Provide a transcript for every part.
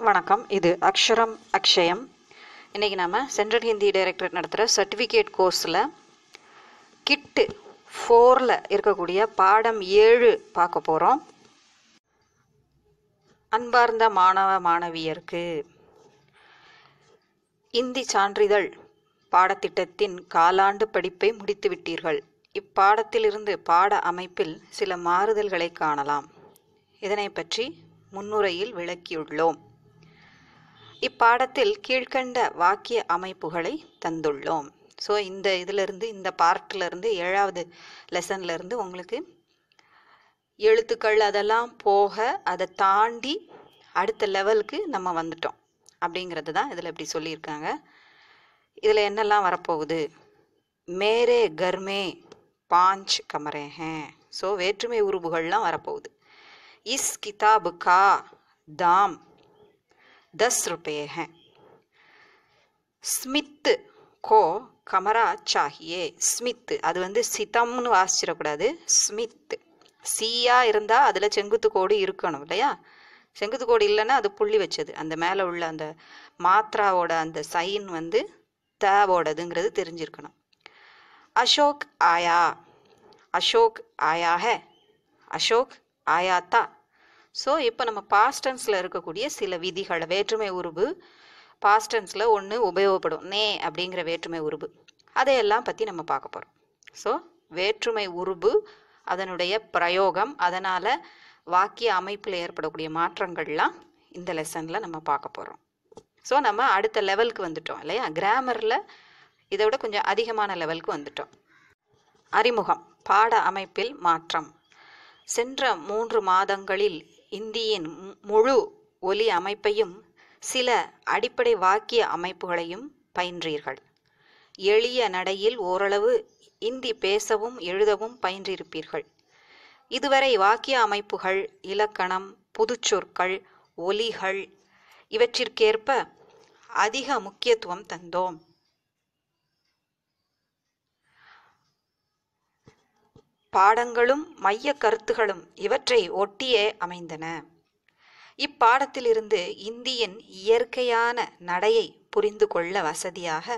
வணக்கம் இது அக்ஷரம் அக்ஷயம் இன்றைக்கி நம்ம சென்ட்ரல் ஹிந்தி டைரக்டரேட் நடத்துகிற சர்டிஃபிகேட் கோர்ஸில் கிட்டு ஃபோரில் இருக்கக்கூடிய பாடம் ஏழு பார்க்க போகிறோம் அன்பார்ந்த மாணவ மாணவியருக்கு இந்தி சான்றிதழ் பாடத்திட்டத்தின் காலாண்டு படிப்பை முடித்துவிட்டீர்கள் இப்பாடத்திலிருந்து பாட அமைப்பில் சில மாறுதல்களை காணலாம் இதனை பற்றி முன்னுரையில் விளக்கியுள்ளோம் இப்பாடத்தில் கீழ்க்கண்ட வாக்கிய அமைப்புகளை தந்துள்ளோம் ஸோ இந்த இதிலிருந்து இந்த பார்ட்டிலிருந்து ஏழாவது லெசன்லேருந்து உங்களுக்கு எழுத்துக்கள் அதெல்லாம் போக அதை தாண்டி அடுத்த லெவலுக்கு நம்ம வந்துட்டோம் அப்படிங்கிறது தான் இதில் இப்படி சொல்லியிருக்காங்க இதில் என்னெல்லாம் வரப்போகுது மேரே கர்மே பாஞ்ச் கமரே ஹேன் ஸோ வேற்றுமை உருபுகள்லாம் வரப்போகுது இஸ் கிதாபு கா தாம் தஸ் रुपये हैं ஸ்மித் கோ கமரா சாஹியே ஸ்மித் அது வந்து சிதம்னு வாசிச்சிடக்கூடாது ஸ்மித் சீயா இருந்தால் அதில் செங்குத்து கோடு இருக்கணும் இல்லையா செங்குத்து கோடு இல்லைன்னா அது புள்ளி வச்சது அந்த மேலே உள்ள அந்த மாத்ராவோட அந்த சைன் வந்து தேவோடதுங்கிறது தெரிஞ்சிருக்கணும் அசோக் ஆயா அசோக் ஆயா ஹே அசோக் ஆயாத்தா ஸோ இப்போ நம்ம பாஸ்டன்ஸில் இருக்கக்கூடிய சில விதிகளை வேற்றுமை உருபு பாஸ்டன்ஸில் ஒன்று உபயோகப்படும் நே அப்படிங்கிற வேற்றுமை உருபு அதையெல்லாம் பற்றி நம்ம பார்க்க போகிறோம் ஸோ வேற்றுமை உருபு அதனுடைய பிரயோகம் அதனால் வாக்கிய அமைப்பில் ஏற்படக்கூடிய மாற்றங்கள்லாம் இந்த லெசனில் நம்ம பார்க்க போகிறோம் ஸோ நம்ம அடுத்த லெவலுக்கு வந்துட்டோம் இல்லையா கிராமரில் இதை விட கொஞ்சம் அதிகமான லெவலுக்கு வந்துட்டோம் அறிமுகம் பாட அமைப்பில் மாற்றம் சென்ற மூன்று மாதங்களில் இந்தியின் முழு ஒலி அமைப்பையும் சில அடிப்படை வாக்கிய அமைப்புகளையும் பயின்றீர்கள் எளிய நடையில் ஓரளவு இந்தி பேசவும் எழுதவும் பயின்றிருப்பீர்கள் இதுவரை வாக்கிய அமைப்புகள் இலக்கணம் புதுச்சொற்கள் ஒலிகள் இவற்றிற்கேற்ப அதிக முக்கியத்துவம் தந்தோம் பாடங்களும் மைய கருத்துகளும் இவற்றை ஒட்டியே அமைந்தன இப்பாடத்திலிருந்து இந்தியின் இயற்கையான நடையை புரிந்து கொள்ள வசதியாக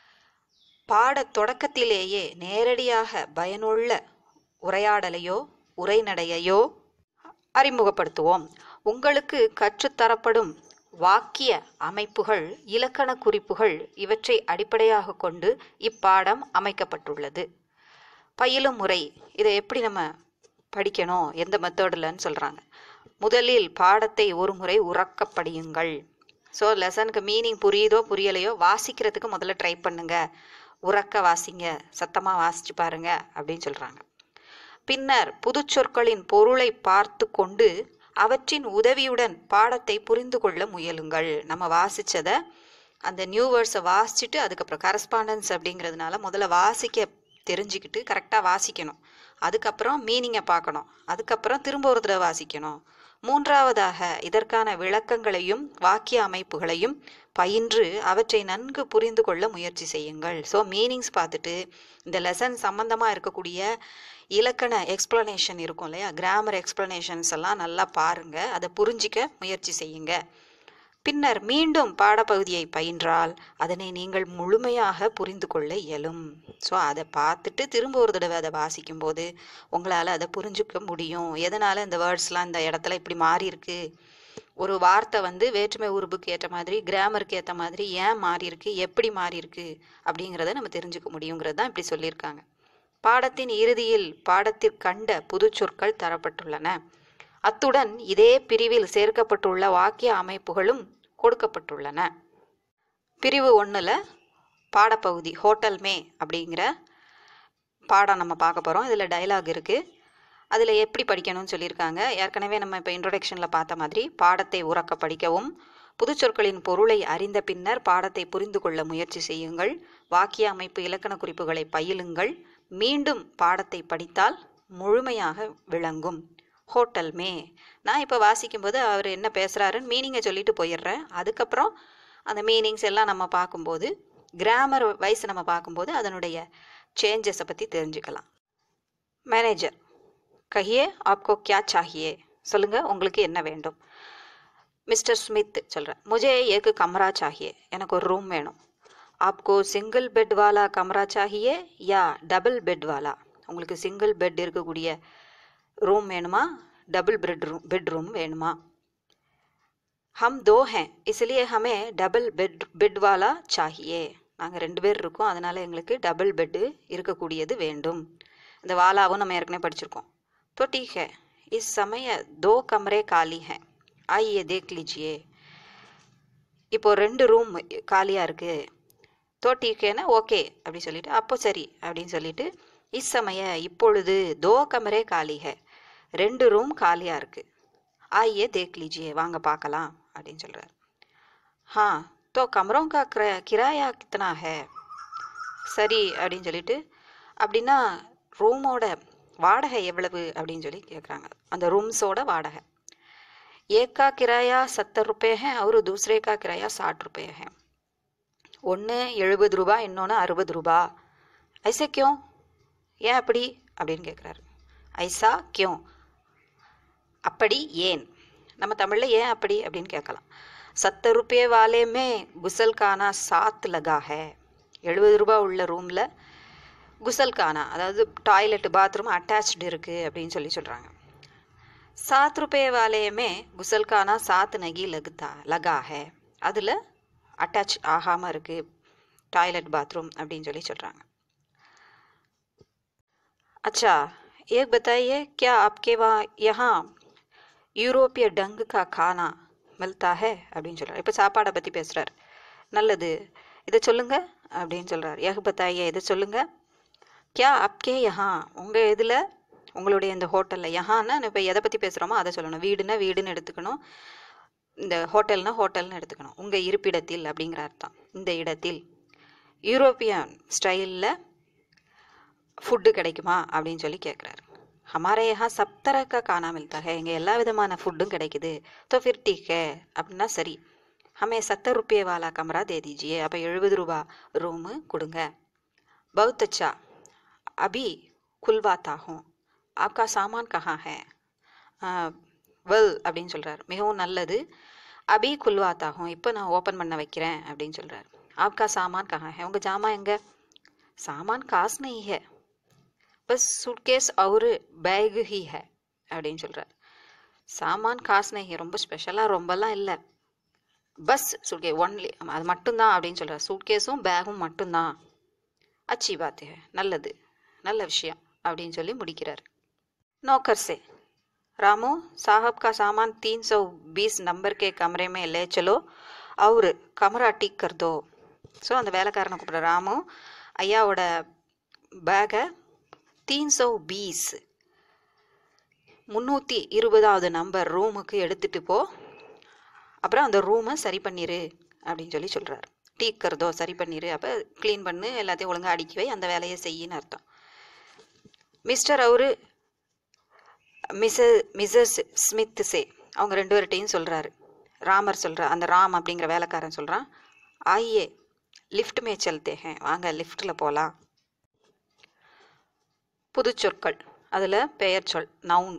பாடத் தொடக்கத்திலேயே நேரடியாக பயனுள்ள உரையாடலையோ உரைநடையையோ அறிமுகப்படுத்துவோம் உங்களுக்கு கற்றுத்தரப்படும் வாக்கிய அமைப்புகள் இலக்கண குறிப்புகள் இவற்றை அடிப்படையாக கொண்டு இப்பாடம் அமைக்கப்பட்டுள்ளது பயிலும் முறை இதை எப்படி நம்ம படிக்கணும் எந்த மெத்தடில்னு சொல்கிறாங்க முதலில் பாடத்தை ஒரு முறை உறக்க படியுங்கள் ஸோ லெசனுக்கு மீனிங் புரியுதோ புரியலையோ வாசிக்கிறதுக்கு முதல்ல ட்ரை பண்ணுங்க உறக்க வாசிங்க சத்தமாக வாசிச்சு பாருங்க அப்படின்னு சொல்கிறாங்க பின்னர் புதுச்சொற்களின் பொருளை பார்த்து கொண்டு அவற்றின் உதவியுடன் பாடத்தை புரிந்து கொள்ள முயலுங்கள் நம்ம வாசித்ததை அந்த நியூ வேர்ட்ஸை வாசிச்சுட்டு அதுக்கப்புறம் கரஸ்பாண்டன்ஸ் அப்படிங்கிறதுனால முதல்ல வாசிக்க தெரிஞ்சுக்கிட்டு கரெக்டாக வாசிக்கணும் அதுக்கப்புறம் மீனிங்கை பார்க்கணும் அதுக்கப்புறம் திரும்ப ஒரு தடவை வாசிக்கணும் மூன்றாவதாக இதற்கான விளக்கங்களையும் வாக்கிய அமைப்புகளையும் பயின்று அவற்றை நன்கு புரிந்து கொள்ள முயற்சி செய்யுங்கள் ஸோ மீனிங்ஸ் பார்த்துட்டு இந்த லெசன் சம்மந்தமாக இருக்கக்கூடிய இலக்கண எக்ஸ்ப்ளனேஷன் இருக்கும் இல்லையா கிராமர் எக்ஸ்ப்ளனேஷன்ஸ் எல்லாம் நல்லா பாருங்கள் அதை புரிஞ்சிக்க முயற்சி செய்யுங்க பின்னர் மீண்டும் பாடப்பகுதியை பயின்றால் அதனை நீங்கள் முழுமையாக புரிந்து கொள்ள இயலும் ஸோ அதை பார்த்துட்டு திரும்ப ஒரு தடவை அதை வாசிக்கும்போது உங்களால் அதை புரிஞ்சுக்க முடியும் எதனால் இந்த வேர்ட்ஸ்லாம் இந்த இடத்துல இப்படி மாறி இருக்கு ஒரு வார்த்தை வந்து வேற்றுமை உருபுக்கு ஏற்ற மாதிரி கிராமருக்கு ஏற்ற மாதிரி ஏன் மாறி இருக்கு எப்படி மாறி இருக்கு அப்படிங்கிறத நம்ம தெரிஞ்சுக்க முடியுங்கிறது தான் இப்படி சொல்லியிருக்காங்க பாடத்தின் இறுதியில் பாடத்திற்கண்ட புது சொற்கள் தரப்பட்டுள்ளன அத்துடன் இதே பிரிவில் சேர்க்கப்பட்டுள்ள வாக்கிய அமைப்புகளும் கொடுக்கப்பட்டுள்ளன பிரிவு ஒன்றில் பாடப்பகுதி ஹோட்டல் மே அப்படிங்கிற பாடம் நம்ம பார்க்க போகிறோம் இதில் டைலாக் இருக்குது அதில் எப்படி படிக்கணும்னு சொல்லியிருக்காங்க ஏற்கனவே நம்ம இப்போ இன்ட்ரொடக்ஷனில் பார்த்த மாதிரி பாடத்தை உறக்க படிக்கவும் புதுச்சொற்களின் பொருளை அறிந்த பின்னர் பாடத்தை புரிந்து கொள்ள முயற்சி செய்யுங்கள் வாக்கிய அமைப்பு இலக்கண குறிப்புகளை பயிலுங்கள் மீண்டும் பாடத்தை படித்தால் முழுமையாக விளங்கும் ஹோட்டல் மே நான் இப்போ வாசிக்கும்போது அவர் என்ன பேசுகிறாருன்னு மீனிங்கை சொல்லிட்டு போயிடுறேன் அதுக்கப்புறம் அந்த மீனிங்ஸ் எல்லாம் நம்ம பார்க்கும்போது கிராமர் வைஸ் நம்ம பார்க்கும்போது அதனுடைய சேஞ்சஸை பற்றி தெரிஞ்சுக்கலாம் மேனேஜர் கஹியே ஆப்கோ கியா சாஹியே சொல்லுங்கள் உங்களுக்கு என்ன வேண்டும் மிஸ்டர் ஸ்மித் சொல்கிறேன் முझे एक कमरा चाहिए எனக்கு ஒரு ரூம் வேணும் आपको சிங்கிள் பெட் வாலா கமரா சாஹியே யா டபுள் பெட் வாலா உங்களுக்கு சிங்கிள் பெட் இருக்கக்கூடிய ரூம் வேணுமா டபுள் பெட் ரூம் பெட்ரூம் வேணுமா हम दो हैं इसलिए हमें डबल बेड बेड वाला चाहिए நாங்கள் ரெண்டு பேர் இருக்கோம் அதனால எங்களுக்கு டபுள் பெட்டு இருக்கக்கூடியது வேண்டும் இந்த வாலாவும் நம்ம ஏற்கனவே படிச்சிருக்கோம் तो ठीक है इस समय दो कमरे खाली हैं आइए देख लीजिए இப்போ ரெண்டு ரூம் காலியாக இருக்குது தோ டீக்கேனா ஓகே அப்படி சொல்லிட்டு அப்போ சரி அப்படின்னு சொல்லிட்டு இச்சமய இப்பொழுது தோ கமரே காலி ஹே ரெண்டு ரூம் காலியாக இருக்குது ஆइए देख लीजिए வாங்க பார்க்கலாம் அப்படின்னு சொல்கிறார் ஹா தோ கமரோं का கிர- கிராயா கித்தனா ஹே சரி அப்படின்னு சொல்லிட்டு அப்படின்னா ரூமோட வாடகை எவ்வளவு அப்படின்னு சொல்லி கேட்குறாங்க அந்த ரூம்ஸோட வாடகை एक का किराया सत्तर रुपये है और दूसरे का किराया साठ रुपये है ஒன்று எழுபது ரூபா இன்னொன்று அறுபது ரூபா ஐசா கியோ ஏன் அப்படி அப்படின்னு கேட்குறாரு ஐசா கியோ அப்படி ஏன் நம்ம தமிழில் ஏன் அப்படி அப்படின்னு கேட்கலாம் சத்தர் ருपये वाले में குசல் கானா சாத் லகா है எழுபது ரூபா உள்ள ரூமில் குசல் கானா அதாவது டாய்லெட் பாத்ரூம் அட்டாச்டு இருக்குது அப்படின்னு சொல்லி சொல்கிறாங்க सात रुपये वाले में गुसल खाना सात नगी लगता लगा है அதில் அட்டாச் ஆகாமல் இருக்குது டாய்லெட் பாத்ரூம் அப்படின்னு சொல்லி சொல்கிறாங்க अच्छा एक बताइए क्या आपके वहाँ यहाँ யூரோப்பிய டங்கு கா கானா மில்தா ஹே அப்படின்னு சொல்கிறார் இப்போ சாப்பாடை பற்றி பேசுகிறார் நல்லது இதை சொல்லுங்க அப்படின்னு சொல்கிறார் ஏக பத்தாயே இதை சொல்லுங்க கியா அப்கே யஹா உங்கள் இதில் உங்களுடைய இந்த ஹோட்டலில் யஹான்னா இப்போ எதை பற்றி பேசுகிறோமோ அதை சொல்லணும் வீடுனா வீடுன்னு எடுத்துக்கணும் இந்த ஹோட்டல்னா ஹோட்டல்னு எடுத்துக்கணும் உங்கள் இருப்பிடத்தில் அப்படிங்கிற அர்த்தம் இந்த இடத்தில் யூரோப்பியன் ஸ்டைலில் ஃபுட்டு கிடைக்குமா அப்படின்னு சொல்லி கேட்குறாரு हमारे यहाँ सब तरह का खाना मिलता है இங்கே எல்லா விதமான ஃபுட்டும் கிடைக்குது तो फिर ठीक है அப்படின்னா சரி हमें सत्तर रुपये वाला कमरा दे दीजिए அப்போ எழுபது ரூபா ரூமு கொடுங்க बहुत अच्छा अभी खुलवाता हूँ आपका सामान कहाँ है வெல் அப்படின்னு சொல்கிறார் மிகவும் நல்லது அபி குல்வாத்தாகும் இப்போ நான் ஓப்பன் பண்ண வைக்கிறேன் அப்படின்னு சொல்கிறார் ஆப்கா சாமான் கஹா ஹே உங்கள் ஜாமான் எங்க சாமான் காசு நஹி ஹே பஸ் சூட்கேஸ் அவரு பேகு ஹி ஹே அப்படின்னு சொல்கிறார் சாமான் காசு நஹி ரொம்ப ஸ்பெஷலாக ரொம்பலாம் இல்லை பஸ் சூட்கே ஒன்லி அது மட்டும்தான் அப்படின்னு சொல்கிறார் சூட்கேஸும் பேகும் மட்டும்தான் அச்சி பாத்து ஹே நல்லது நல்ல விஷயம் அப்படின்னு சொல்லி முடிக்கிறார் नौकर से रामू साहब का सामान 320 नंबर के कमरे में ले चलो और कमरा ठीक कर दो ஸோ அந்த வேலைக்காரனை கூப்பிட்ற ராமு ஐயாவோட பேகை தீன் சௌ பீஸ் முந்நூற்றி இருபதாவது நம்பர் ரூமுக்கு எடுத்துட்டு போ அப்புறம் அந்த ரூமை சரி பண்ணிரு அப்படின்னு சொல்லி சொல்கிறார் டீக் கருதோ சரி பண்ணிரு அப்போ க்ளீன் பண்ணு எல்லாத்தையும் ஒழுங்காக அடுக்கி வை அந்த வேலையை செய்யின்னு அர்த்தம் மிஸ்டர் அவரு மிஸ்ஸஸ் மிஸ்ஸஸ் ஸ்மித் சே அவங்க ரெண்டு பேர்கிட்டையும் சொல்கிறாரு ராமர் சொல்கிற அந்த ராம் அப்படிங்கிற வேலைக்காரன் சொல்கிறான் ஆயே லிஃப்ட் மே செல்தே ஹே வாங்க லிஃப்ட்டில் போகலாம் புதுச்சொற்கள் அதில் பெயர் சொல் நவுன்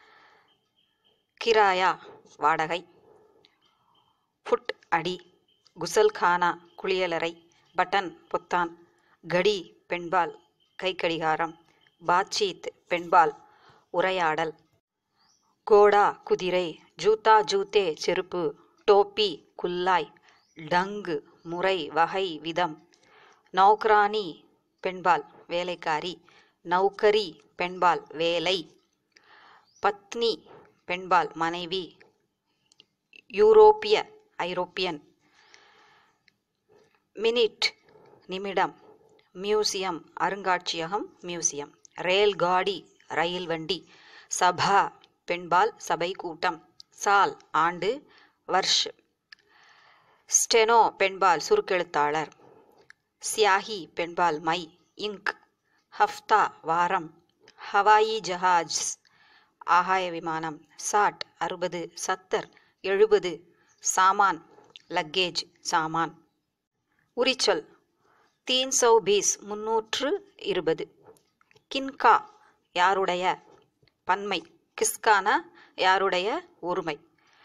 கிராயா வாடகை ஃபுட் அடி குசல் கானா குளியலறை பட்டன் பொத்தான் கடி பெண்பால் கைக்கடிகாரம் பாட்சீத் பெண்பால் உரையாடல் கோடா குதிரை ஜூத்தா ஜூத்தே செருப்பு டோப்பி குல்லாய் டங்கு முறை வகை விதம் நௌக்ரானி பெண்பால் வேலைக்காரி நௌக்கரி பெண்பால் வேலை பத்னி பெண்பால் மனைவி யூரோப்பிய ஐரோப்பியன் மினிட் நிமிடம் மியூசியம் அருங்காட்சியகம் மியூசியம் ரயில் காடி ரயில் வண்டி சபா பெண்பால் சபை கூட்டம் சால் ஆண்டு வர்ஷ் ஸ்டெனோ பெண்பால் சுருக்கெழுத்தாளர் சியாஹி பெண்பால் மை இங்க் ஹஃப்தா வாரம் ஹவாயி ஜஹாஜ் ஆகாய விமானம் சாட் அறுபது சத்தர் எழுபது சாமான் லக்கேஜ் சாமான் உரிச்சொல் தீன் சௌ பீஸ் முன்னூற்று இருபது கின்கா யாருடைய பன்மை கிஸ்கானா யாருடைய ஒருமை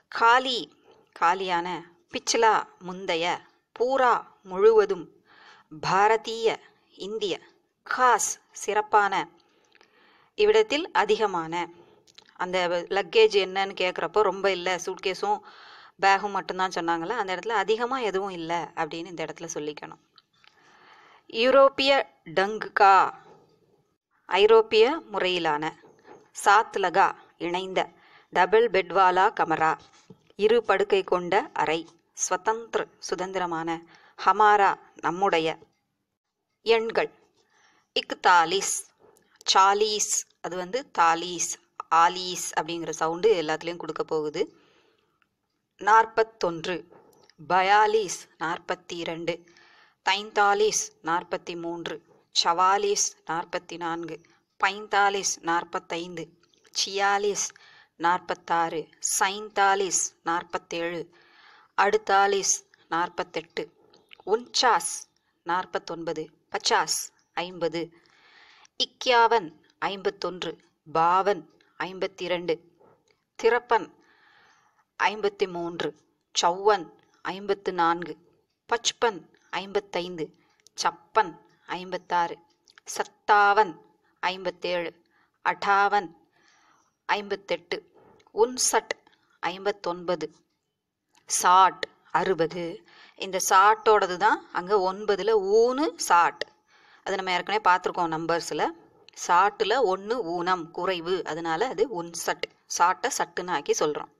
காலி காலியான பிச்லா முந்தைய பூரா முழுவதும் பாரதிய இந்திய காஸ் சிறப்பான இவ்விடத்தில் அதிகமான அந்த லக்கேஜ் என்னன்னு கேட்குறப்போ ரொம்ப இல்லை சூட்கேஸும் பேகும் மட்டும்தான் சொன்னாங்களே அந்த இடத்துல அதிகமாக எதுவும் இல்லை அப்படின்னு இந்த இடத்துல சொல்லிக்கணும் யூரோப்பிய டங்குகா ஐரோப்பிய முறையிலான சாத்லகா இணைந்த டபுள் பெட்வாலா கமரா இரு படுக்கை கொண்ட அறை ஸ்வதந்திர சுதந்திரமான ஹமாரா நம்முடைய எண்கள் இக்தாலிஸ் சாலீஸ் அது வந்து தாலீஸ் ஆலீஸ் அப்படிங்கிற சவுண்டு எல்லாத்துலேயும் கொடுக்க போகுது நாற்பத்தொன்று பயாலீஸ் நாற்பத்தி இரண்டு தைந்தாலீஸ் நாற்பத்தி மூன்று சவாலீஸ் நாற்பத்தி நான்கு பைந்தாலிஸ் நாற்பத்தைந்து சியாலிஸ் நாற்பத்தாறு சைந்தாலிஸ் நாற்பத்தேழு அடுத்தாலிஸ் நாற்பத்தெட்டு உன்சாஸ் நாற்பத்தொன்பது பச்சாஸ் ஐம்பது இக்யாவன் ஐம்பத்தொன்று பாவன் ஐம்பத்தி இரண்டு திரப்பன் ஐம்பத்தி மூன்று சௌவன் ஐம்பத்து நான்கு பச்பன் ஐம்பத்தைந்து சப்பன் ஐம்பத்தாறு சத்தாவன் ஐம்பத்தேழு அட்டாவன் ஐம்பத்தெட்டு உன்சட் ஐம்பத்தொன்பது சாட் அறுபது இந்த சாட்டோடது தான் அங்கே ஒன்பதில் ஊனு சாட் அது நம்ம ஏற்கனவே பார்த்துருக்கோம் நம்பர்ஸில் சாட்டில் ஒன்று ஊனம் குறைவு அதனால அது உன்சட் சாட்டை சட்டுன்னு ஆக்கி சொல்கிறோம்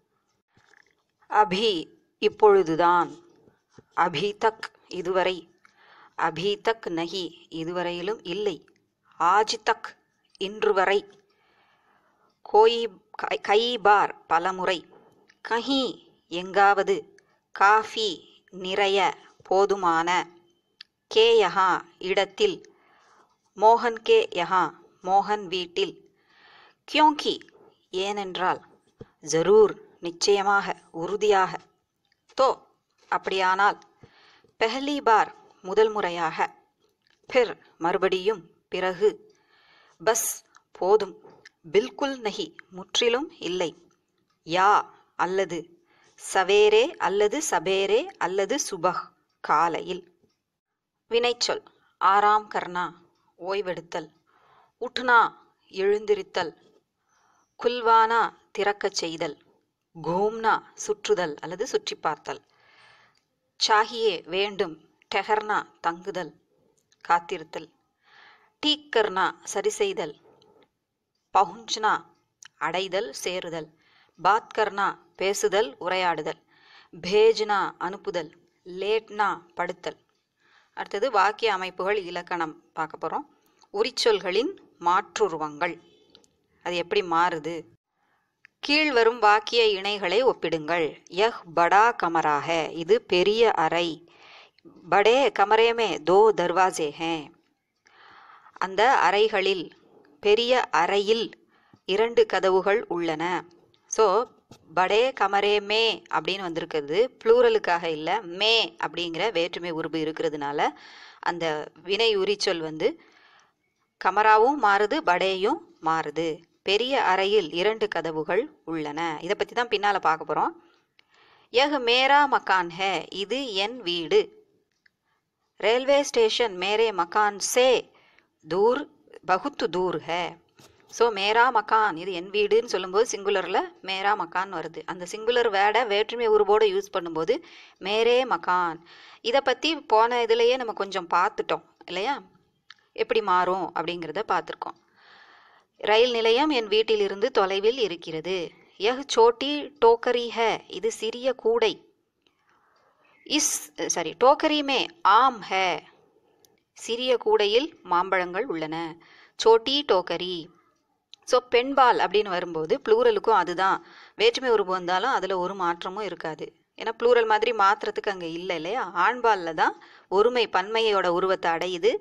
அபி இப்பொழுதுதான் அபி தக் இதுவரை அபி தக் நகி இதுவரையிலும் இல்லை ஆஜ் தக் இன்று வரை கோயி கை- கை பார் பலமுறை கஹி எங்காவது காஃபி நிறைய போதுமான கே யஹா இடத்தில் மோகன் கே யஹா மோகன் வீட்டில் கியோங்கி ஏனென்றால் ஜரூர் நிச்சயமாக உறுதியாக தோ அப்படியானால் பெஹலி பார் முதல் முறையாக பிர் மறுபடியும் பிறகு பஸ் போதும் பில்குல் நஹி முற்றிலும் இல்லை யா அல்லது சவேரே அல்லது சபேரே அல்லது சுபஹ் காலையில் வினைச்சொல் ஆறாம் கர்ணா ஓய்வெடுத்தல் உட்னா எழுந்திருத்தல் குல்வானா திறக்கச் செய்தல் கோம்னா சுற்றுதல் அல்லது சுற்றி பார்த்தல் சாகியே வேண்டும் டெஹர்னா தங்குதல் காத்திருத்தல் டீக் கர்னா சரி செய்தல் பहुंचना அடைதல் சேருதல் பாத் கர்னா பேசுதல் உரையாடுதல் பேஜ்னா அனுப்புதல் லேட்னா படுத்தல் அடுத்தது வாக்கிய அமைப்புகள் இலக்கணம் பார்க்க போகிறோம் உரிச்சொல்களின் மாற்றுருவங்கள் அது எப்படி மாறுது கீழ்வரும் வாக்கிய இணைகளை ஒப்பிடுங்கள் யஹ் படா கமராக இது பெரிய அறை படே கமரேமே தோ தர்வாசே ஹே அந்த அறைகளில் பெரிய அறையில் இரண்டு கதவுகள் உள்ளன ஸோ படே கமரே மே அப்படின்னு வந்திருக்கிறது ப்ளூரலுக்காக இல்லை மே அப்படிங்கிற வேற்றுமை உருபு இருக்கிறதுனால அந்த வினை உரிச்சொல் வந்து கமராவும் மாறுது படேயும் மாறுது பெரிய அறையில் இரண்டு கதவுகள் உள்ளன இதை பற்றி தான் பின்னால் பார்க்க போகிறோம் யஹ் மேரா மக்கான் ஹே இது என் வீடு ரயில்வே ஸ்டேஷன் மேரே மக்கான் சே தூர் பகுத்து தூர் ஹே ஸோ மேரா மக்கான் இது என் வீடுன்னு சொல்லும்போது சிங்குலரில் மேரா மக்கான் வருது அந்த சிங்குலர் வேர்டை வேற்றுமை உருவோடு யூஸ் பண்ணும்போது மேரே மக்கான் இதை பற்றி போன இதுலேயே நம்ம கொஞ்சம் பார்த்துட்டோம் இல்லையா எப்படி மாறும் அப்படிங்கிறத பார்த்துருக்கோம் ரயில் நிலையம் என் வீட்டிலிருந்து தொலைவில் இருக்கிறது யஹ் சோட்டி டோக்கரி ஹே இது சிறிய கூடை இஸ் சாரி டோக்கரி மே ஆம் ஹே சிறிய கூடையில் மாம்பழங்கள் உள்ளன சோட்டி டோக்கரி ஸோ பெண்பால் அப்படின்னு வரும்போது ப்ளூரலுக்கும் அதுதான் வேற்றுமை உருவம் வந்தாலும் அதில் ஒரு மாற்றமும் இருக்காது ஏன்னா ப்ளூரல் மாதிரி மாற்றுறதுக்கு அங்கே இல்லை இல்லையா ஆண்பாலில் தான் ஒருமை பன்மையோட உருவத்தை அடையுது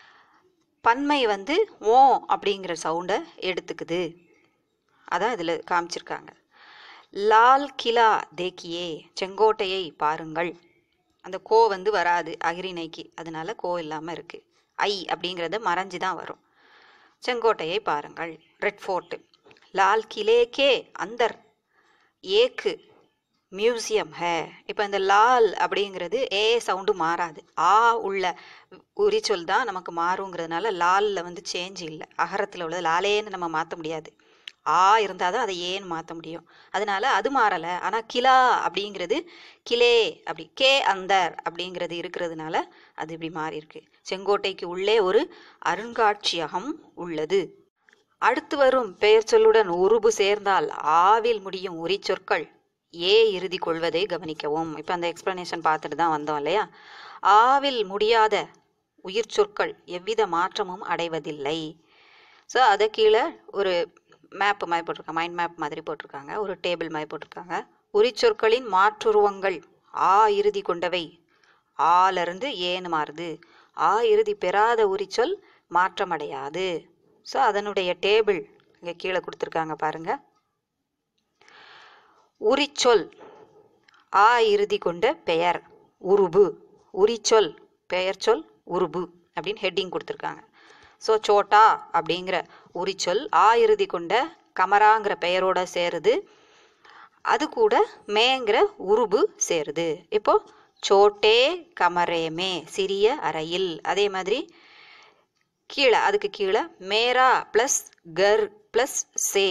பன்மை வந்து ஓ அப்படிங்கிற சவுண்டை எடுத்துக்குது அதான் இதில் காமிச்சிருக்காங்க லால் கிலா தேக்கியே செங்கோட்டையை பாருங்கள் அந்த கோ வந்து வராது அகிரிணைக்கு அதனால கோ இல்லாமல் இருக்குது ஐ அப்படிங்கிறது மறைஞ்சு தான் வரும் செங்கோட்டையை பாருங்கள் ரெட் ஃபோர்ட்டு லால் கிலே கே அந்தர் ஏக்கு மியூசியம் ஹே இப்போ இந்த லால் அப்படிங்கிறது ஏ சவுண்டு மாறாது ஆ உள்ள உரிச்சொல் தான் நமக்கு மாறுங்கிறதுனால லாலில் வந்து சேஞ்ச் இல்லை அகரத்தில் உள்ளது லாலேன்னு நம்ம மாற்ற முடியாது ஆ இருந்தால் தான் அதை ஏன்னு மாற்ற முடியும் அதனால அது மாறலை ஆனால் கிலா அப்படிங்கிறது கிலே அப்படி கே அந்தர் அப்படிங்கிறது இருக்கிறதுனால அது இப்படி மாறி இருக்கு செங்கோட்டைக்கு உள்ளே ஒரு அருங்காட்சியகம் உள்ளது அடுத்து வரும் பெயர் சொல்லுடன் உருபு சேர்ந்தால் ஆவில் முடியும் உரிச்சொற்கள் ஏ இறுதி கொள்வதை கவனிக்கவும் இப்போ அந்த எக்ஸ்பிளனேஷன் பார்த்துட்டு தான் வந்தோம் இல்லையா ஆவில் முடியாத உயிர் சொற்கள் எவ்வித மாற்றமும் அடைவதில்லை ஸோ அதை கீழே ஒரு மேப் மாதிரி போட்டிருக்காங்க மைண்ட் மேப் மாதிரி போட்டிருக்காங்க ஒரு டேபிள் மாதிரி போட்டிருக்காங்க உரிச்சொற்களின் மாற்றுருவங்கள் ஆ இறுதி கொண்டவை ஆலிருந்து ஏன்னு மாறுது ஆ இறுதி பெறாத உரிச்சொல் மாற்றமடையாது ஸோ அதனுடைய டேபிள் இங்கே கீழே கொடுத்துருக்காங்க பாருங்க உரிச்சொல் ஆ இறுதி கொண்ட பெயர் உருபு உரிச்சொல் பெயர் சொல் உருபு அப்படின்னு ஹெட்டிங் கொடுத்துருக்காங்க ஸோ சோட்டா அப்படிங்கிற உரிச்சொல் ஆ இறுதி கொண்ட கமராங்கிற பெயரோட சேருது அது கூட மேங்கிற உருபு சேருது இப்போ சோட்டே கமரேமே சிறிய அறையில் அதே மாதிரி கீழே அதுக்கு கீழே மேரா ப்ளஸ் கர் ப்ளஸ் சே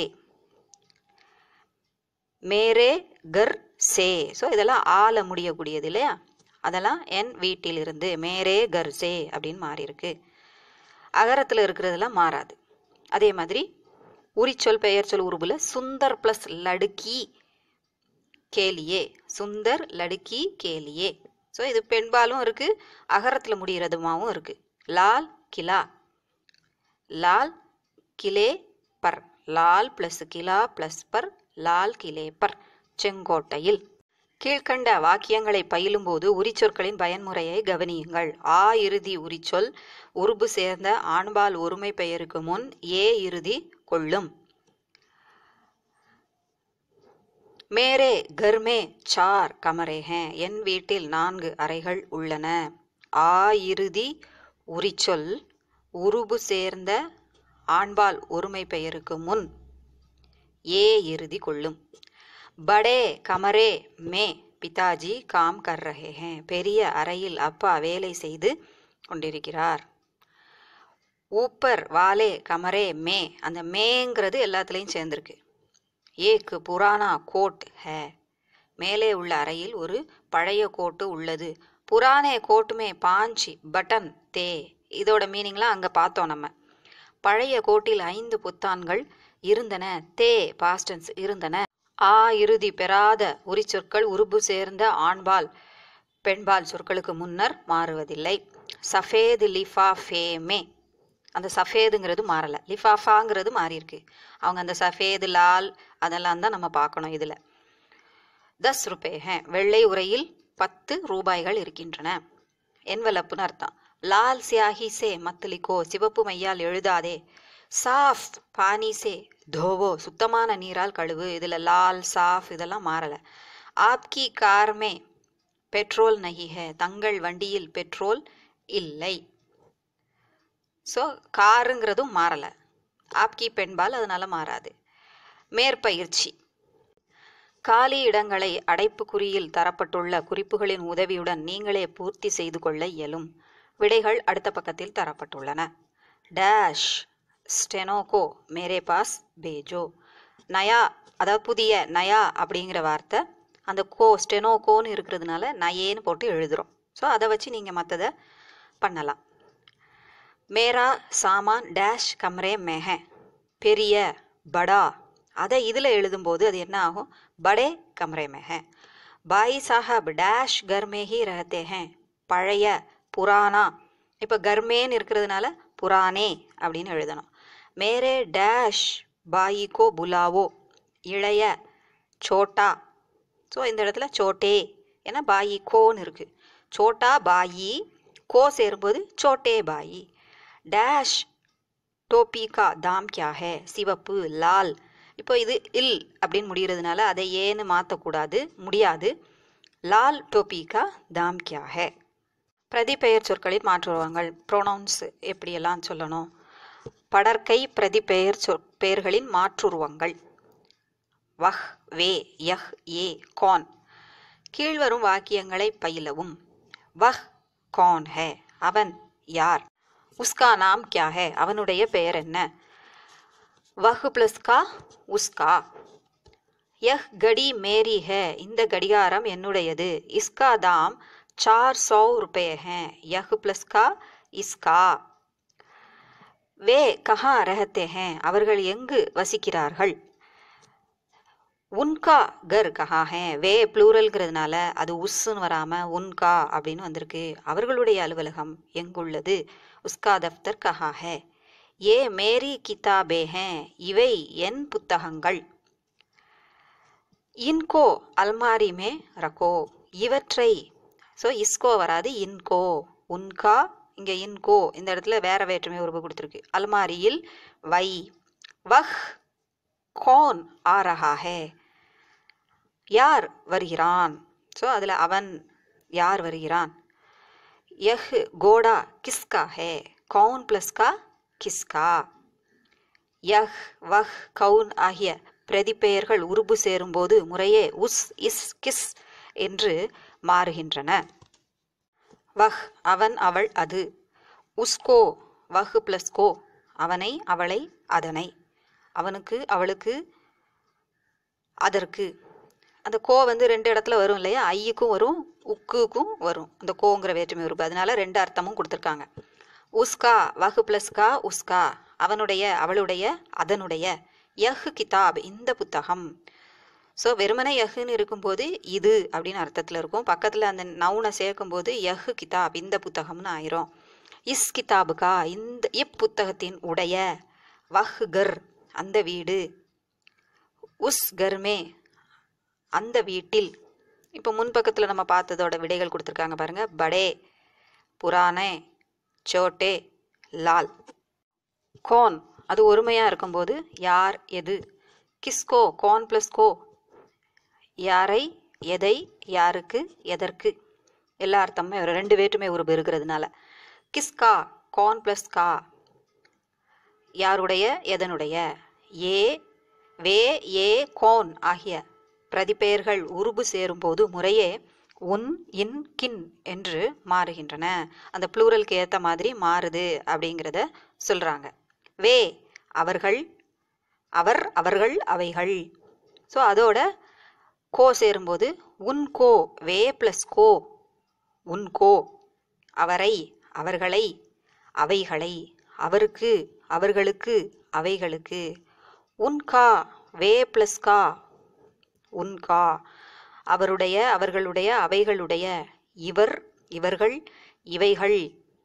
மேரே கர் சே ஸோ இதெல்லாம் ஆல முடியக்கூடியது இல்லையா அதெல்லாம் என் வீட்டிலிருந்து மேரே கர் சே அப்படின்னு மாறி இருக்கு அகரத்தில் இருக்கிறதெல்லாம் மாறாது அதே மாதிரி உரிச்சொல் பெயர் சொல் உருபுல சுந்தர் ப்ளஸ் லடுக்கி கேலியே சுந்தர் லடுக்கி கேலியே ஸோ இது பெண்பாலும் இருக்கு அகரத்தில் முடிகிறதுமாவும் இருக்கு லால் கிலா லால் கிலே பர் லால் பிளஸ் கிலா பிளஸ் பர் லால் கிலே பர் செங்கோட்டையில் கீழ்கண்ட வாக்கியங்களை பயிலும்போது உரிச்சொற்களின் பயன்முறையை கவனியுங்கள் ஆ இறுதி உரிச்சொல் உருபு சேர்ந்த ஆண்பால் ஒருமை பெயருக்கு முன் ஏ இறுதி கொள்ளும் மேரே கர்மே சார் கமரே ஹேன் என் வீட்டில் நான்கு அறைகள் உள்ளன ஆ இறுதி உரிச்சொல் உருபு சேர்ந்த ஆண்பால் ஒருமை பெயருக்கு முன் ஏ இறுதி கொள்ளும் படே கமரே மே பிதாஜி காம் கர் ரஹே ஹேன் பெரிய அறையில் அப்பா வேலை செய்து கொண்டிருக்கிறார் ஊப்பர் வாலே கமரே மே அந்த மேங்கிறது எல்லாத்துலேயும் சேர்ந்துருக்கு ஏக்கு புராணா கோட் ஹே மேலே உள்ள அறையில் ஒரு பழைய கோட்டு உள்ளது புராணே கோட்டுமே பாஞ்சி பட்டன் தே இதோட மீனிங்லாம் அங்கே பார்த்தோம் நம்ம பழைய கோட்டில் ஐந்து புத்தான்கள் இருந்தன தே பாஸ்டன்ஸ் இருந்தன ஆ இறுதி பெறாத உரிச்சொற்கள் உருபு சேர்ந்த ஆண்பால் பெண்பால் சொற்களுக்கு முன்னர் மாறுவதில்லை சஃபேது லிஃபா ஃபேமே அந்த சஃபேதுங்கிறது மாறலை லிஃபாஃபாங்கிறது மாறி இருக்கு அவங்க அந்த சஃபேது லால் அதெல்லாம் தான் நம்ம பார்க்கணும் இதில் தஸ் ருபே ஹே வெள்ளை உரையில் பத்து ரூபாய்கள் இருக்கின்றன என்வலப்புன்னு அர்த்தம் லால் சியாஹி சே மத்தலிக்கோ சிவப்பு மையால் எழுதாதே சாஃப் பானி சே தோவோ சுத்தமான நீரால் கழுவு இதில் லால் சாஃப் இதெல்லாம் மாறலை ஆப்கி கார்மே பெட்ரோல் நஹி ஹே தங்கள் வண்டியில் பெட்ரோல் இல்லை ஸோ காருங்கிறதும் மாறலை ஆப்கி பெண்பால் அதனால மாறாது மேற்பயிற்சி காலி இடங்களை அடைப்புக்குறியில் தரப்பட்டுள்ள குறிப்புகளின் உதவியுடன் நீங்களே பூர்த்தி செய்து கொள்ள இயலும் விடைகள் அடுத்த பக்கத்தில் தரப்பட்டுள்ளன டேஷ் ஸ்டெனோகோ மேரே பாஸ் பேஜோ நயா அதாவது புதிய நயா அப்படிங்கிற வார்த்தை அந்த கோ ஸ்டெனோகோன்னு இருக்கிறதுனால நயேன்னு போட்டு எழுதுகிறோம் ஸோ அதை வச்சு நீங்கள் மற்றதை பண்ணலாம் மேரா சாமான் டேஷ் கம்ரே மெஹ பெரிய படா அதை இதில் எழுதும்போது அது என்ன ஆகும் படே கம்ரே மெஹ பாய் சாஹப் டேஷ் கர்மே ஹி ரஹத்தே ஹேன் பழைய புராணா இப்போ கர்மேன்னு இருக்கிறதுனால புரானே அப்படின்னு எழுதணும் மேரே டேஷ் பாயி கோ புலாவோ இளைய சோட்டா ஸோ இந்த இடத்துல சோட்டே ஏன்னா பாயி கோன்னு இருக்குது சோட்டா பாயி கோ சேரும்போது சோட்டே பாயி டேஷ் டோபி கா தாம் கியா ஹே சிவப்பு லால் இப்போ இது இல் அப்படின்னு முடிகிறதுனால அதை ஏன்னு மாற்றக்கூடாது முடியாது லால் டோபி கா தாம் கியா ஹே பிரதிபெயர் சொற்களில் மாற்றுருவாங்கள் ப்ரொனவுன்ஸ் எப்படியெல்லாம் சொல்லணும் படற்கை பிரதிபெயர் சொற் பெயர்களின் மாற்றுருவங்கள் வஹ் வே யஹ் ஏ கான் கீழ்வரும் வாக்கியங்களை பயிலவும் வஹ் கौन है அவன் யார் உஸ்கா நாம் क्या है அவனுடைய பெயர் என்ன வஹ் பிளஸ் கா உஸ்கா யஹ் கடி மேரி ஹே இந்த கடிகாரம் என்னுடையது இஸ்கா தாம் சார் சௌ ருபே ஹே யஹ் பிளஸ் கா இஸ்கா வே கஹா ரஹத்தே ஹே அவர்கள் எங்கு வசிக்கிறார்கள் உன்கா கர் கஹா ஹே வே ப்ளூரல்ங்கிறதுனால அது உஸ்ன்னு வராம உன்கா அப்படின்னு வந்திருக்கு அவர்களுடைய அலுவலகம் எங்குள்ளது உஸ்கா தஃப்தர் கஹா ஹே ஏ மேரி கிதாபே ஹே இவை என் புத்தகங்கள் இன்கோ அல்மாரி மே ரகோ இவற்றை ஸோ இஸ்கோ வராது இன்கோ உன்கா இங்கே இன்கோ இந்த இடத்துல வேற வேற்றுமை உருவு கொடுத்துருக்கு அல்மாரியில் வை வஹ் கோன் ஆ ரஹா ஹே யார் வருகிறான் ஸோ அதில் அவன் யார் வருகிறான் யஹ் கோடா கிஸ்கா ஹே கவுன் ப்ளஸ் கா கிஸ்கா யஹ் வஹ் கவுன் ஆகிய பிரதிப்பெயர்கள் உருபு சேரும்போது முறையே உஸ் இஸ் கிஸ் என்று மாறுகின்றன வஹ் அவன் அவள் அது உஸ்கோ வஹ் பிளஸ் கோ அவனை அவளை அதனை அவனுக்கு அவளுக்கு அதற்கு அந்த கோ வந்து ரெண்டு இடத்துல வரும் இல்லையா ஐயுக்கும் வரும் உக்குக்கும் வரும் அந்த கோங்கிற வேற்றுமை உருவு அதனால ரெண்டு அர்த்தமும் கொடுத்துருக்காங்க உஸ்கா வஹு பிளஸ் கா உஸ்கா அவனுடைய அவளுடைய அதனுடைய யஹ் கிதாப் இந்த புத்தகம் ஸோ வெறுமனே யஹ்னு இருக்கும்போது இது அப்படின்னு அர்த்தத்தில் இருக்கும் பக்கத்தில் அந்த நவுனை சேர்க்கும்போது யஹ் கிதாப் இந்த புத்தகம்னு ஆயிரும் இஸ் கிதாபுகா இந்த இப்புத்தகத்தின் உடைய வஹ் கர் அந்த வீடு உஸ் கர்மே அந்த வீட்டில் இப்போ முன்பக்கத்தில் நம்ம பார்த்ததோட விடைகள் கொடுத்துருக்காங்க பாருங்க படே புராணே சோட்டே லால் கோன் அது ஒருமையாக இருக்கும்போது யார் எது கிஸ்கோ கோன் ப்ளஸ் கோ யாரை எதை யாருக்கு எதற்கு எல்லா அர்த்தமுமே வரும் ரெண்டு வேற்றுமை உருவு இருக்கிறதுனால கிஸ்கா கோன் ப்ளஸ் கா யாருடைய எதனுடைய ஏ வே ஏ கோன் ஆகிய பிரதிபெயர்கள் உருபு சேரும்போது முறையே உன் இன் கின் என்று மாறுகின்றன அந்த ப்ளூரலுக்கு ஏற்ற மாதிரி மாறுது அப்படிங்கிறத சொல்கிறாங்க வே அவர்கள் அவர் அவர்கள் அவைகள் ஸோ அதோட கோ சேரும்போது உன் கோ வே ப்ளஸ் கோ உன் கோ அவரை அவர்களை அவைகளை அவருக்கு அவர்களுக்கு அவைகளுக்கு உன்கா வே ப்ளஸ் கா உன்கா அவருடைய அவர்களுடைய அவைகளுடைய இவர் இவர்கள் இவைகள்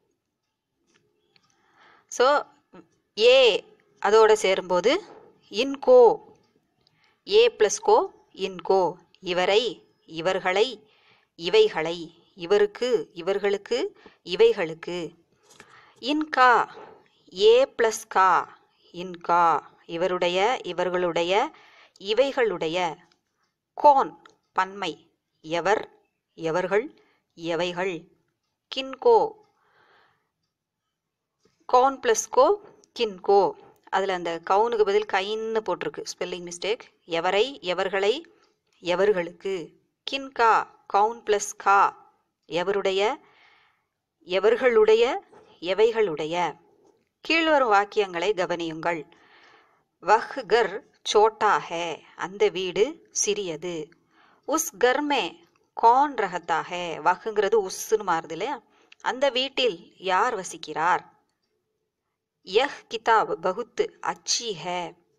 ஸோ ஏ அதோட சேரும்போது இன்கோ ஏ ப்ளஸ் கோ இன்கோ இவரை இவர்களை இவைகளை இவருக்கு இவர்களுக்கு இவைகளுக்கு இன்கா ஏ ப்ளஸ் கா இன்கா இவருடைய இவர்களுடைய இவைகளுடைய கோன் பன்மை எவர் எவர்கள் எவைகள் கின்கோ கோன் ப்ளஸ் கோ கின்கோ அதில் அந்த கவுனுக்கு பதில் கைன்னு போட்டிருக்கு ஸ்பெல்லிங் மிஸ்டேக் எவரை எவர்களை எவர்களுக்கு கின்கா கவுன் ப்ளஸ் கா எவருடைய எவர்களுடைய எவைகளுடைய கீழ்வரும் வாக்கியங்களை கவனியுங்கள் வஹ் கர் சோட்டா ஹே அந்த வீடு சிறியது உஸ் கர்மே கான் ரகத்தா ஹே வஹுங்கிறது உஸ்ன்னு மாறுது இல்லையா அந்த வீட்டில் யார் வசிக்கிறார் யஹ் கிதாப் பகுத் அச்சி ஹே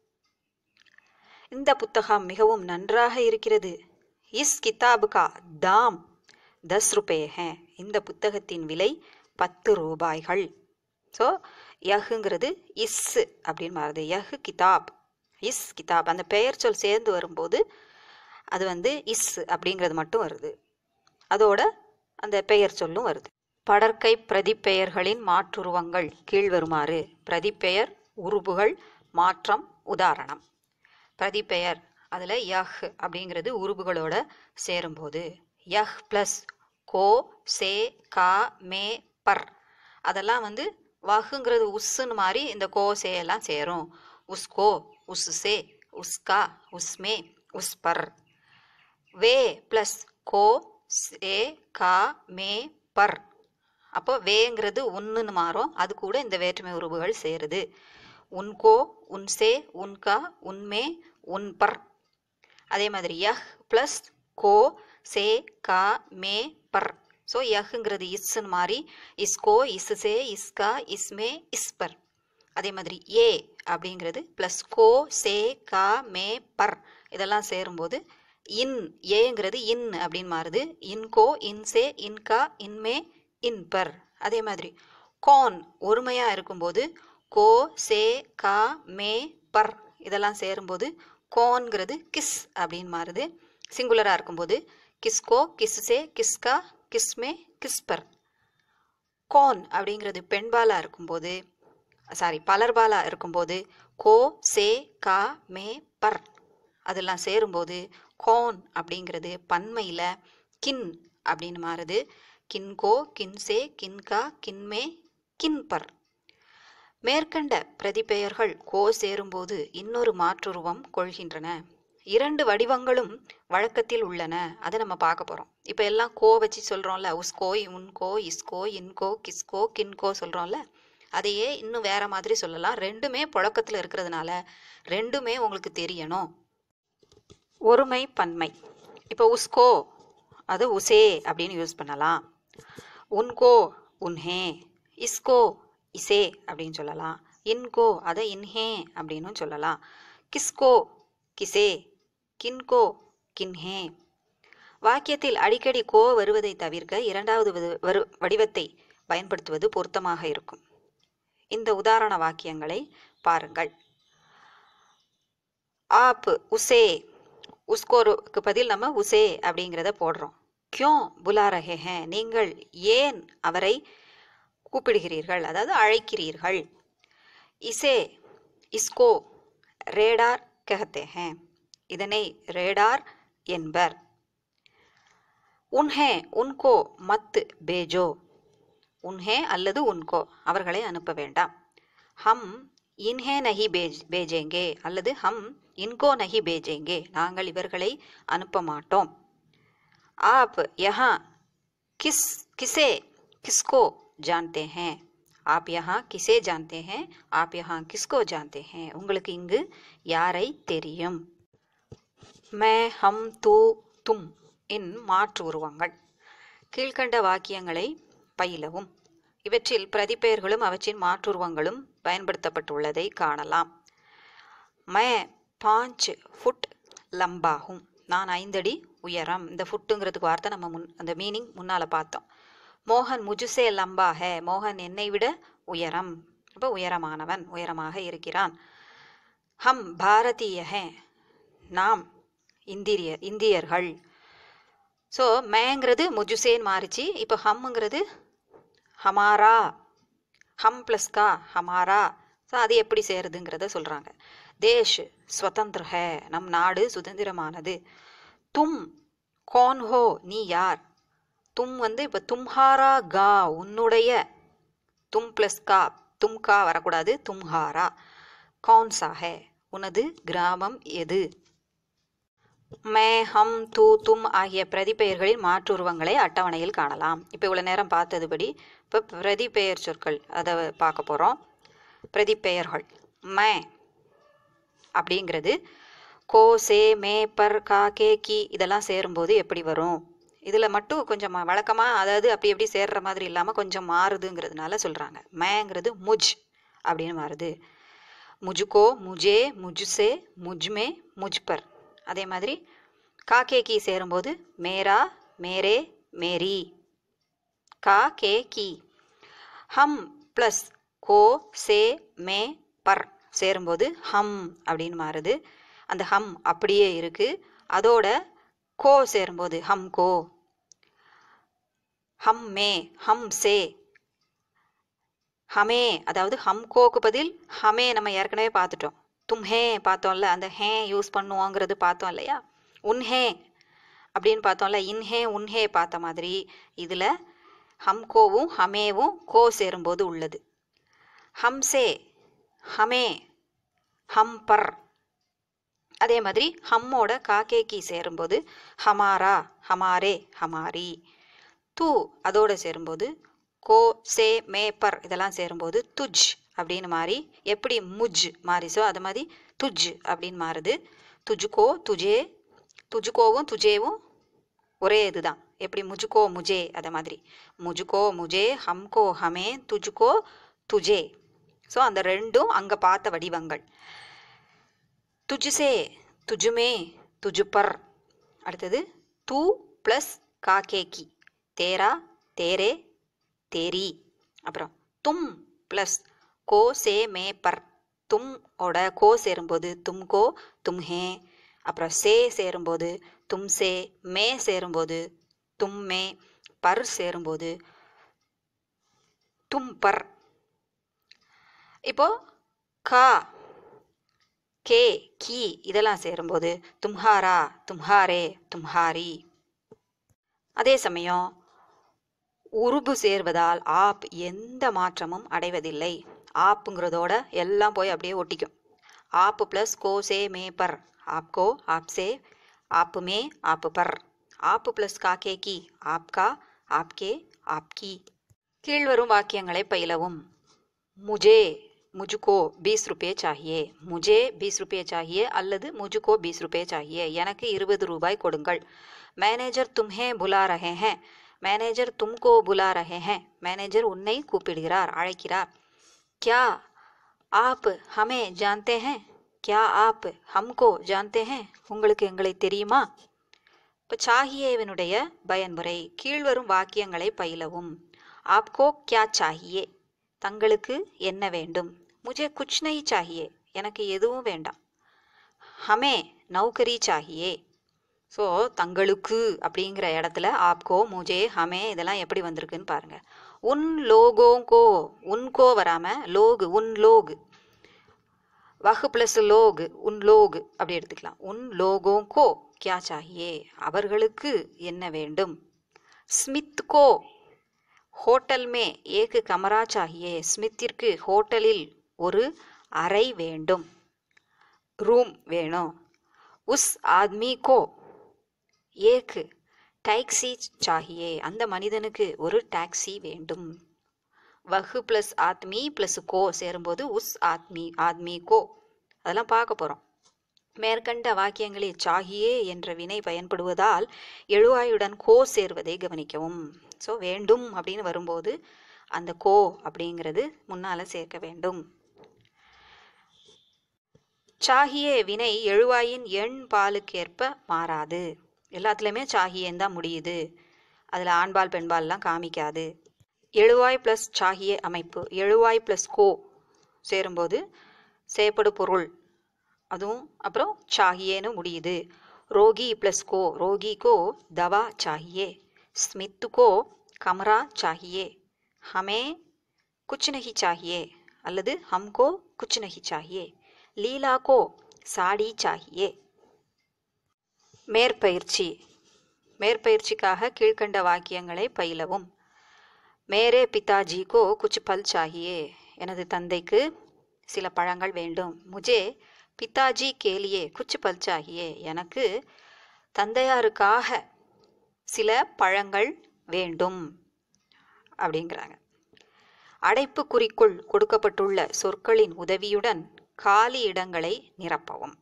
இந்த புத்தகம் மிகவும் நன்றாக இருக்கிறது இஸ் கிதாபு கா தாம் தஸ் ருபே ஹே இந்த புத்தகத்தின் விலை பத்து ரூபாய்கள் ஸோ யஹுங்கிறது இஸ் அப்படின்னு மாறுது யஹ் கிதாப் இஸ் கிதாப் அந்த பெயர் சொல் சேர்ந்து வரும்போது அது வந்து இஸ் அப்படிங்கிறது மட்டும் வருது அதோட அந்த பெயர் சொல்லும் வருது படற்கை பிரதிப்பெயர்களின் மாற்றுருவங்கள் கீழ்வருமாறு பிரதிப்பெயர் உருபுகள் மாற்றம் உதாரணம் பிரதிப்பெயர் அதில் யஹ் அப்படிங்கிறது உருபுகளோட சேரும்போது யஹ் ப்ளஸ் கோ சே கா மே பர் அதெல்லாம் வந்து வஹுங்கிறது உஸ்ஸுன்னு மாதிரி இந்த கோ சே எல்லாம் சேரும் உஸ்கோ உஸ்ஸே உஸ்கா உஸ்மே உஸ்பர் வே ப்ளஸ் கோ சே கா மே பர் அப்போ வேங்கிறது உன்னுன்னு மாறும் அது கூட இந்த வேற்றுமை உருவுகள் சேருது உன்கோ உன்சே உன்கா உன்மே உன்பர் அதே மாதிரி யஹ் ப்ளஸ் கோ சே கா மே பர் ஸோ யஹ்ங்கிறது இஸ்ன்னு மாறி இஸ்கோ இஸ்ஸே இஸ்கா இஸ்மே இஸ்பர் அதே மாதிரி ஏ அப்படிங்கிறது ப்ளஸ் கோ சே கா மே பர் இதெல்லாம் சேரும்போது இன் ஏங்கிறது இன் அப்படின்னு மாறுது இன்கோ இன்சே இன்கா இன்மே இன்பர் அதே மாதிரி கோன் ஒருமையாக இருக்கும்போது கோ சே கா மே பர் இதெல்லாம் சேரும்போது கோன்கிறது கிஸ் அப்படின்னு மாறுது சிங்குலராக இருக்கும்போது கிஸ்கோ கிஸ்ஸே கிஸ்கா கிஸ்மே கிஸ்பர் கோன் அப்படிங்கிறது பெண்பாலாக இருக்கும்போது சாரி பலர்பாலாக இருக்கும்போது கோ சே கா மே பர் அதெல்லாம் சேரும்போது கோன் அப்படிங்கிறது பன்மையில் கின் அப்படின்னு மாறுது கின்கோ கின்சே கின்கா கின்மே கின்பர் மேற்கண்ட பிரதிபெயர்கள் கோ சேரும்போது இன்னொரு மாற்றுருவம் கொள்கின்றன இரண்டு வடிவங்களும் வழக்கத்தில் உள்ளன அதை நம்ம பார்க்க போகிறோம் இப்போ எல்லாம் கோ வச்சு சொல்கிறோம்ல உஸ்கோ உன்கோ இஸ்கோ இன்கோ கிஸ்கோ கின்கோ சொல்கிறோம்ல அதையே இன்னும் வேற மாதிரி சொல்லலாம் ரெண்டுமே புழக்கத்தில் இருக்கிறதுனால ரெண்டுமே உங்களுக்கு தெரியணும் ஒருமை பன்மை இப்போ உஸ்கோ அது உசே அப்படின்னு யூஸ் பண்ணலாம் உன்கோ உன்ஹே இஸ்கோ இசே அப்படின்னு சொல்லலாம் இன்கோ அதை இன்ஹே அப்படின்னும் சொல்லலாம் கிஸ்கோ கிசே கின்கோ கின்ஹே வாக்கியத்தில் அடிக்கடி கோ வருவதை தவிர்க்க இரண்டாவது வது- வரு வடிவத்தை பயன்படுத்துவது பொருத்தமாக இருக்கும் இந்த உதாரண வாக்கியங்களை பாருங்கள் ஆப் உசே உஸ்கோருக்கு பதில் நம்ம உசே அப்படிங்கிறத போடுறோம் கியோ புலா ரஹே ஹே நீங்கள் ஏன் அவரை கூப்பிடுகிறீர்கள் அதாவது அழைக்கிறீர்கள் இசே இஸ்கோ ரேடார் கஹத்தே ஹே இதனை ரேடார் என்பர் உன்ஹே உன்கோ மத் பேஜோ உன்ஹே அல்லது உன்கோ அவர்களை அனுப்ப வேண்டாம் ஹம் இன்ஹே நஹி பேஜ் பேஜேங்கே அல்லது ஹம் இன்கோ நஹி பேஜேங்கே நாங்கள் இவர்களை அனுப்ப மாட்டோம் आप यहाँ किस किसे किसको जानते हैं आप यहाँ किसे जानते हैं आप यहाँ किसको जानते हैं உங்களுக்கு இங்கு யாரை தெரியும் மே ஹம் தூ தும் இன் மாற்று உருவங்கள் கீழ்க்கண்ட வாக்கியங்களை பயிலவும் இவற்றில் பிரதிபெயர்களும் அவற்றின் மாற்றுருவங்களும் பயன்படுத்தப்பட்டுள்ளதை காணலாம் மே பாஞ்ச் ஃபுட் லம்பாகும் நான் ஐந்தடி உயரம் இந்த ஃபுட்டுங்கிறதுக்கு வார்த்தை நம்ம முன் அந்த மீனிங் முன்னால் பார்த்தோம் மோகன் முஜுசே லம்பா ஹே மோகன் என்னை விட உயரம் அப்போ உயரமானவன் உயரமாக இருக்கிறான் ஹம் பாரதிய ஹே நாம் இந்திரிய இந்தியர்கள் ஸோ மேங்கிறது முஜுசேன்னு மாறிச்சு இப்போ ஹம்ங்கிறது ஹமாரா ஹம் ப்ளஸ் கா ஹமாரா ஸோ அது எப்படி சேருதுங்கிறத சொல்கிறாங்க தேஷ் ஸ்வதந்திர ஹே நம் நாடு சுதந்திரமானது தும் கோன் ஹோ நீ யார் தும் வந்து இப்போ தும்ஹாரா கா உன்னுடைய தும் ப்ளஸ் கா தும் கா வரக்கூடாது தும்ஹாரா கौन सा है உனது கிராமம் எது மே ஹம் தூ தும் ஆகிய பிரதிபெயர்களின் மாற்றுருவங்களை அட்டவணையில் காணலாம் இப்போ இவ்வளோ நேரம் பார்த்ததுபடி இப்போ பிரதிபெயர் சொற்கள் அதை பார்க்க போகிறோம் பிரதிபெயர்கள் மே அப்படிங்கிறது கோ சே மே பர் கா கே கி இதெல்லாம் சேரும்போது எப்படி வரும் இதில் மட்டும் கொஞ்சம் வழக்கமாக அதாவது அப்படி எப்படி சேர்ற மாதிரி இல்லாமல் கொஞ்சம் மாறுதுங்கிறதுனால சொல்கிறாங்க மேங்கிறது முஜ் அப்படின்னு மாறுது முஜுகோ முஜே முஜுசே முஜ்மே முஜ்பர் அதே மாதிரி காக்கே கி சேரும்போது மேரா மேரே மேரி கா கே கி ஹம் ப்ளஸ் கோ சே மே பர் சேரும்போது ஹம் அப்படின்னு மாறுது அந்த ஹம் அப்படியே இருக்கு அதோட கோ சேரும்போது ஹம் கோ ஹம் மே ஹம் சே ஹமே அதாவது ஹம் கோக்கு பதில் ஹமே நம்ம ஏற்கனவே பார்த்துட்டோம் தும்ஹே பார்த்தோம்ல அந்த ஹே யூஸ் பண்ணுவோங்கிறது பார்த்தோம் இல்லையா உன்ஹே அப்படின்னு பார்த்தோம்ல இன்ஹே உன்ஹே பார்த்த மாதிரி இதில் ஹம்கோவும் ஹமேவும் கோ சேரும்போது உள்ளது ஹம்சே ஹமே ஹம் பர் அதே மாதிரி ஹம்மோட காக்கேக்கி சேரும்போது ஹமாரா ஹமாரே ஹமாரி தூ அதோட சேரும்போது கோ சே மே பர் இதெல்லாம் சேரும்போது துஜ் அப்படின்னு மாறி எப்படி முஜ் மாறிசோ அது மாதிரி துஜ் அப்படின்னு மாறுது துஜுக்கோ துஜே துஜுக்கோவும் துஜேவும் ஒரே இதுதான் எப்படி முஜுக்கோ முஜே அத மாதிரி முஜுக்கோ முஜே ஹம்கோ ஹமே துஜுக்கோ துஜே ஸோ அந்த ரெண்டும் அங்கே பார்த்த வடிவங்கள் துஜுசே துஜுமே துஜுப்பர் அடுத்தது தூ ப்ளஸ் காக்கேக்கி தேரா தேரே தேரி அப்புறம் தும் ப்ளஸ் கோ சே மே பர் தும் ஓட கோ சேரும்போது தும்கோ தும்ஹே அப்புறம் சே சேரும்போது தும்சே மே சேரும்போது தும்மே பர் சேரும்போது தும் பர் இப்போ கா கே கி இதெல்லாம் சேரும்போது தும்ஹாரா தும்ஹாரே தும்ஹாரி அதே சமயம் உருபு சேர்வதால் ஆப் எந்த மாற்றமும் அடைவதில்லை ஆப்புங்கிறதோட எல்லாம் போய் அப்படியே ஒட்டிக்கும் ஆப்பு ப்ளஸ் கோ சே மே பர் ஆப்கோ ஆப்சே ஆப்பு மே ஆப்பு பர் ஆப்பு ப்ளஸ் காக்கே கி ஆப்கா ஆப்கே ஆப்கி கீழ்வரும் வாக்கியங்களை பயிலவும் முஜே முஜுக்கோ பீஸ் ருபே சாஹியே முஜே பீஸ் ருபே சாஹியே அல்லது முஜுக்கோ பீஸ் ருபே சாஹியே எனக்கு இருபது ரூபாய் கொடுங்கள் மேனேஜர் தும்ஹே புலா ரஹே ஹேன் மேனேஜர் தும்கோ புலா ரஹே ஹேன் மேனேஜர் உன்னை கூப்பிடுகிறார் அழைக்கிறார் क्या आप हमें जानते हैं क्या आप हमको जानते हैं உங்களுக்கு எங்களை தெரியுமா இப்போ சாஹியேவினுடைய பயன்முறை கீழ்வரும் வாக்கியங்களை பயிலவும் ஆப்கோ கியா சாஹியே தங்களுக்கு என்ன வேண்டும் முஜே குச் நஹி சாஹியே எனக்கு எதுவும் வேண்டாம் ஹமே நௌகரி சாஹியே ஸோ தங்களுக்கு அப்படிங்கிற இடத்துல ஆப்கோ முஜே ஹமே இதெல்லாம் எப்படி வந்திருக்குன்னு பாருங்க உன் லோகோங்கோ உன்கோ வராம லோகு உன் லோகு வஹு பிளஸ் லோகு உன் லோகு அப்படி எடுத்துக்கலாம் உன் லோகோங்கோ கியா சாஹியே அவர்களுக்கு என்ன வேண்டும் ஸ்மித் கோ ஹோட்டல் மே ஏக்கு கமரா சாஹியே ஸ்மித்திற்கு ஹோட்டலில் ஒரு அறை வேண்டும் ரூம் வேணும் உஸ் ஆத்மி கோ ஏக்கு டாக்ஸி சாஹியே அந்த மனிதனுக்கு ஒரு டாக்ஸி வேண்டும் வஹு ப்ளஸ் ஆத்மி ப்ளஸ் கோ சேரும்போது உஸ் ஆத்மி ஆத்மி கோ அதெல்லாம் பார்க்க போகிறோம் மேற்கண்ட வாக்கியங்களில் சாகியே என்ற வினை பயன்படுவதால் எழுவாயுடன் கோ சேர்வதை கவனிக்கவும் ஸோ வேண்டும் அப்படின்னு வரும்போது அந்த கோ அப்படிங்கிறது முன்னால் சேர்க்க வேண்டும் சாகியே வினை எழுவாயின் எண் பாலுக்கேற்ப மாறாது எல்லாத்துலேயுமே சாகியேன் தான் முடியுது அதில் ஆண்பால் பெண்பால்லாம் காமிக்காது எழுவாய் ப்ளஸ் சாகிய அமைப்பு எழுவாய் ப்ளஸ் கோ சேரும்போது செயப்படு பொருள் அதுவும் அப்புறம் சாகியேன்னு முடியுது ரோகி ப்ளஸ் கோ ரோகி கோ தவா சாகியே ஸ்மித்து கோ கமரா சாகியே ஹமே குச் நஹி சாகியே அல்லது ஹம்கோ குச் நஹி சாகியே லீலா கோ சாடி சாகியே மேற்பயிற்சி மேற்பயிற்சிக்காக கீழ்கண்ட வாக்கியங்களை பயிலவும் மேரே பிதாஜி கோ குச் பல் சாகியே எனது தந்தைக்கு சில பழங்கள் வேண்டும் முஜே பிதாஜி கேலியே குச் பல் சாகியே எனக்கு தந்தையாருக்காக சில பழங்கள் வேண்டும் அப்படிங்கிறாங்க அடைப்பு குறிக்குள் கொடுக்கப்பட்டுள்ள சொற்களின் உதவியுடன் காலி இடங்களை நிரப்பவும்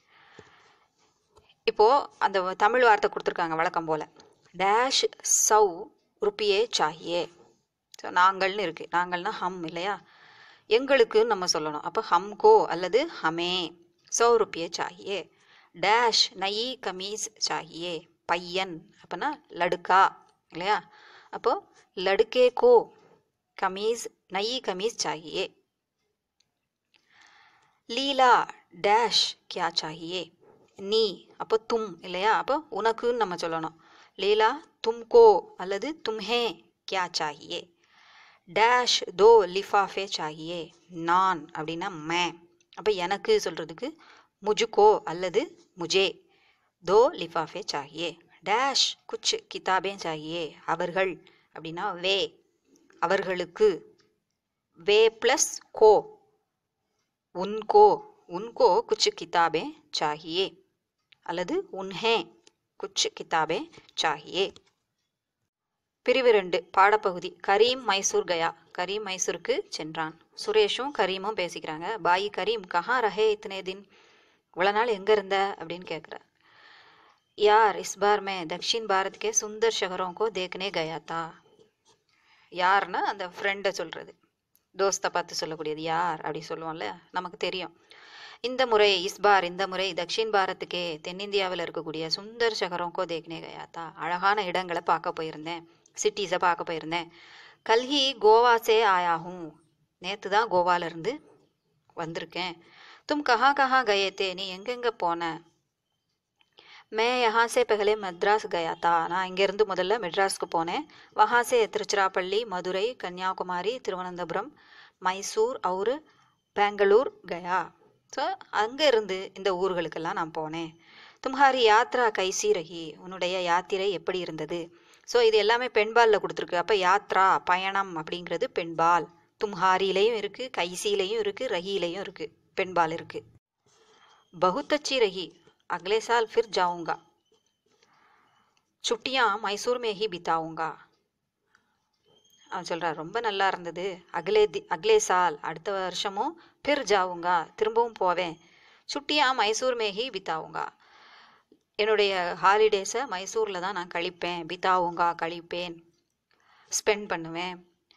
இப்போ அந்த தமிழ் வார்த்தை கொடுத்துருக்காங்க வழக்கம் போல டேஷ் சௌ ருப்பியே சாகியே ஸோ நாங்கள்னு இருக்கு நாங்கள்னா ஹம் இல்லையா எங்களுக்கு நம்ம சொல்லணும் அப்போ ஹம்கோ அல்லது ஹமே சௌ ருப்பியே சாகியே டேஷ் நயி கமீஸ் சாகியே பையன் அப்போனா லடுக்கா இல்லையா அப்போ லடுக்கே கோ கமீஸ் நயி கமீஸ் சாகியே லீலா டேஷ் கியா சாகியே நீ அப்போ தும் இல்லையா அப்போ உனக்குன்னு நம்ம சொல்லணும் லீலா தும்கோ அல்லது தும்ஹே கியா சாகியே டேஷ் தோ லிஃபாஃபே சாகியே நான் அப்படின்னா மே அப்போ எனக்கு சொல்கிறதுக்கு முஜுக்கோ அல்லது முஜே தோ லிஃபாஃபே சாகியே டேஷ் குச் கிதாபே சாகியே அவர்கள் அப்படின்னா வே அவர்களுக்கு வே ப்ளஸ் கோ உன்கோ உன்கோ குச் கிதாபே சாகியே அல்லது உன்ஹே குச் கிதாபே சாஹியே பிரிவு ரெண்டு பாடப்பகுதி கரீம் மைசூர் கயா கரீம் மைசூருக்கு சென்றான் சுரேஷும் கரீமும் பேசிக்கிறாங்க பாய் கரீம் கஹா ரஹே இத்தனை தின் இவ்வளோ நாள் எங்கே இருந்த அப்படின்னு கேட்குறார் யார் இஸ் பார் மே தக்ஷின் பாரத் கே சுந்தர் ஷஹரோं को देखने गया था யார்னா அந்த ஃப்ரெண்டை சொல்கிறது தோஸ்தை பார்த்து சொல்லக்கூடியது யார் அப்படி சொல்லுவோம்ல நமக்கு தெரியும் இந்த முறை இஸ்பார் இந்த முறை தக்ஷின் பாரத்துக்கே தென்னிந்தியாவில் இருக்கக்கூடிய சுந்தர் சகரோங்கோ தேக்னே கயாத்தா அழகான இடங்களை பார்க்க போயிருந்தேன் சிட்டிஸை பார்க்க போயிருந்தேன் கல்ஹி கோவாசே ஆயாகும் நேற்று தான் கோவாலேருந்து வந்திருக்கேன் தும் கஹா கஹா கயத்தே நீ எங்கெங்கே போன मैं यहाँ से पहले मद्रास गया था நான் இங்கேருந்து முதல்ல மெட்ராஸ்க்கு போனேன் वहाँ से திருச்சிராப்பள்ளி மதுரை கன்னியாகுமரி திருவனந்தபுரம் மைசூர் அவுர் பெங்களூர் கயா ஸோ அங்கே இருந்து இந்த ஊர்களுக்கெல்லாம் நான் போனேன் தும்ஹாரி யாத்ரா கைசி ரஹி உன்னுடைய யாத்திரை எப்படி இருந்தது ஸோ இது எல்லாமே பெண்பாலில் கொடுத்துருக்கு அப்போ யாத்ரா பயணம் அப்படிங்கிறது பெண்பால் தும்ஹாரிலையும் இருக்குது கைசிலையும் இருக்குது ரஹிலையும் இருக்குது பெண்பால் இருக்குது बहुत अच्छी रही अगले साल फिर जाऊंगा छुट्टियां मैसूर में ही बिताऊंगा அவன் சொல்கிறார் ரொம்ப நல்லா இருந்தது அகலே தி அகலே சால் அடுத்த வருஷமும் பிர் ஜாவுங்கா திரும்பவும் போவேன் சுட்டியா மைசூர் மேஹி பித்தாவுங்கா என்னுடைய ஹாலிடேஸை மைசூரில் தான் நான் கழிப்பேன் பித்தாவுங்கா கழிப்பேன் ஸ்பெண்ட் பண்ணுவேன்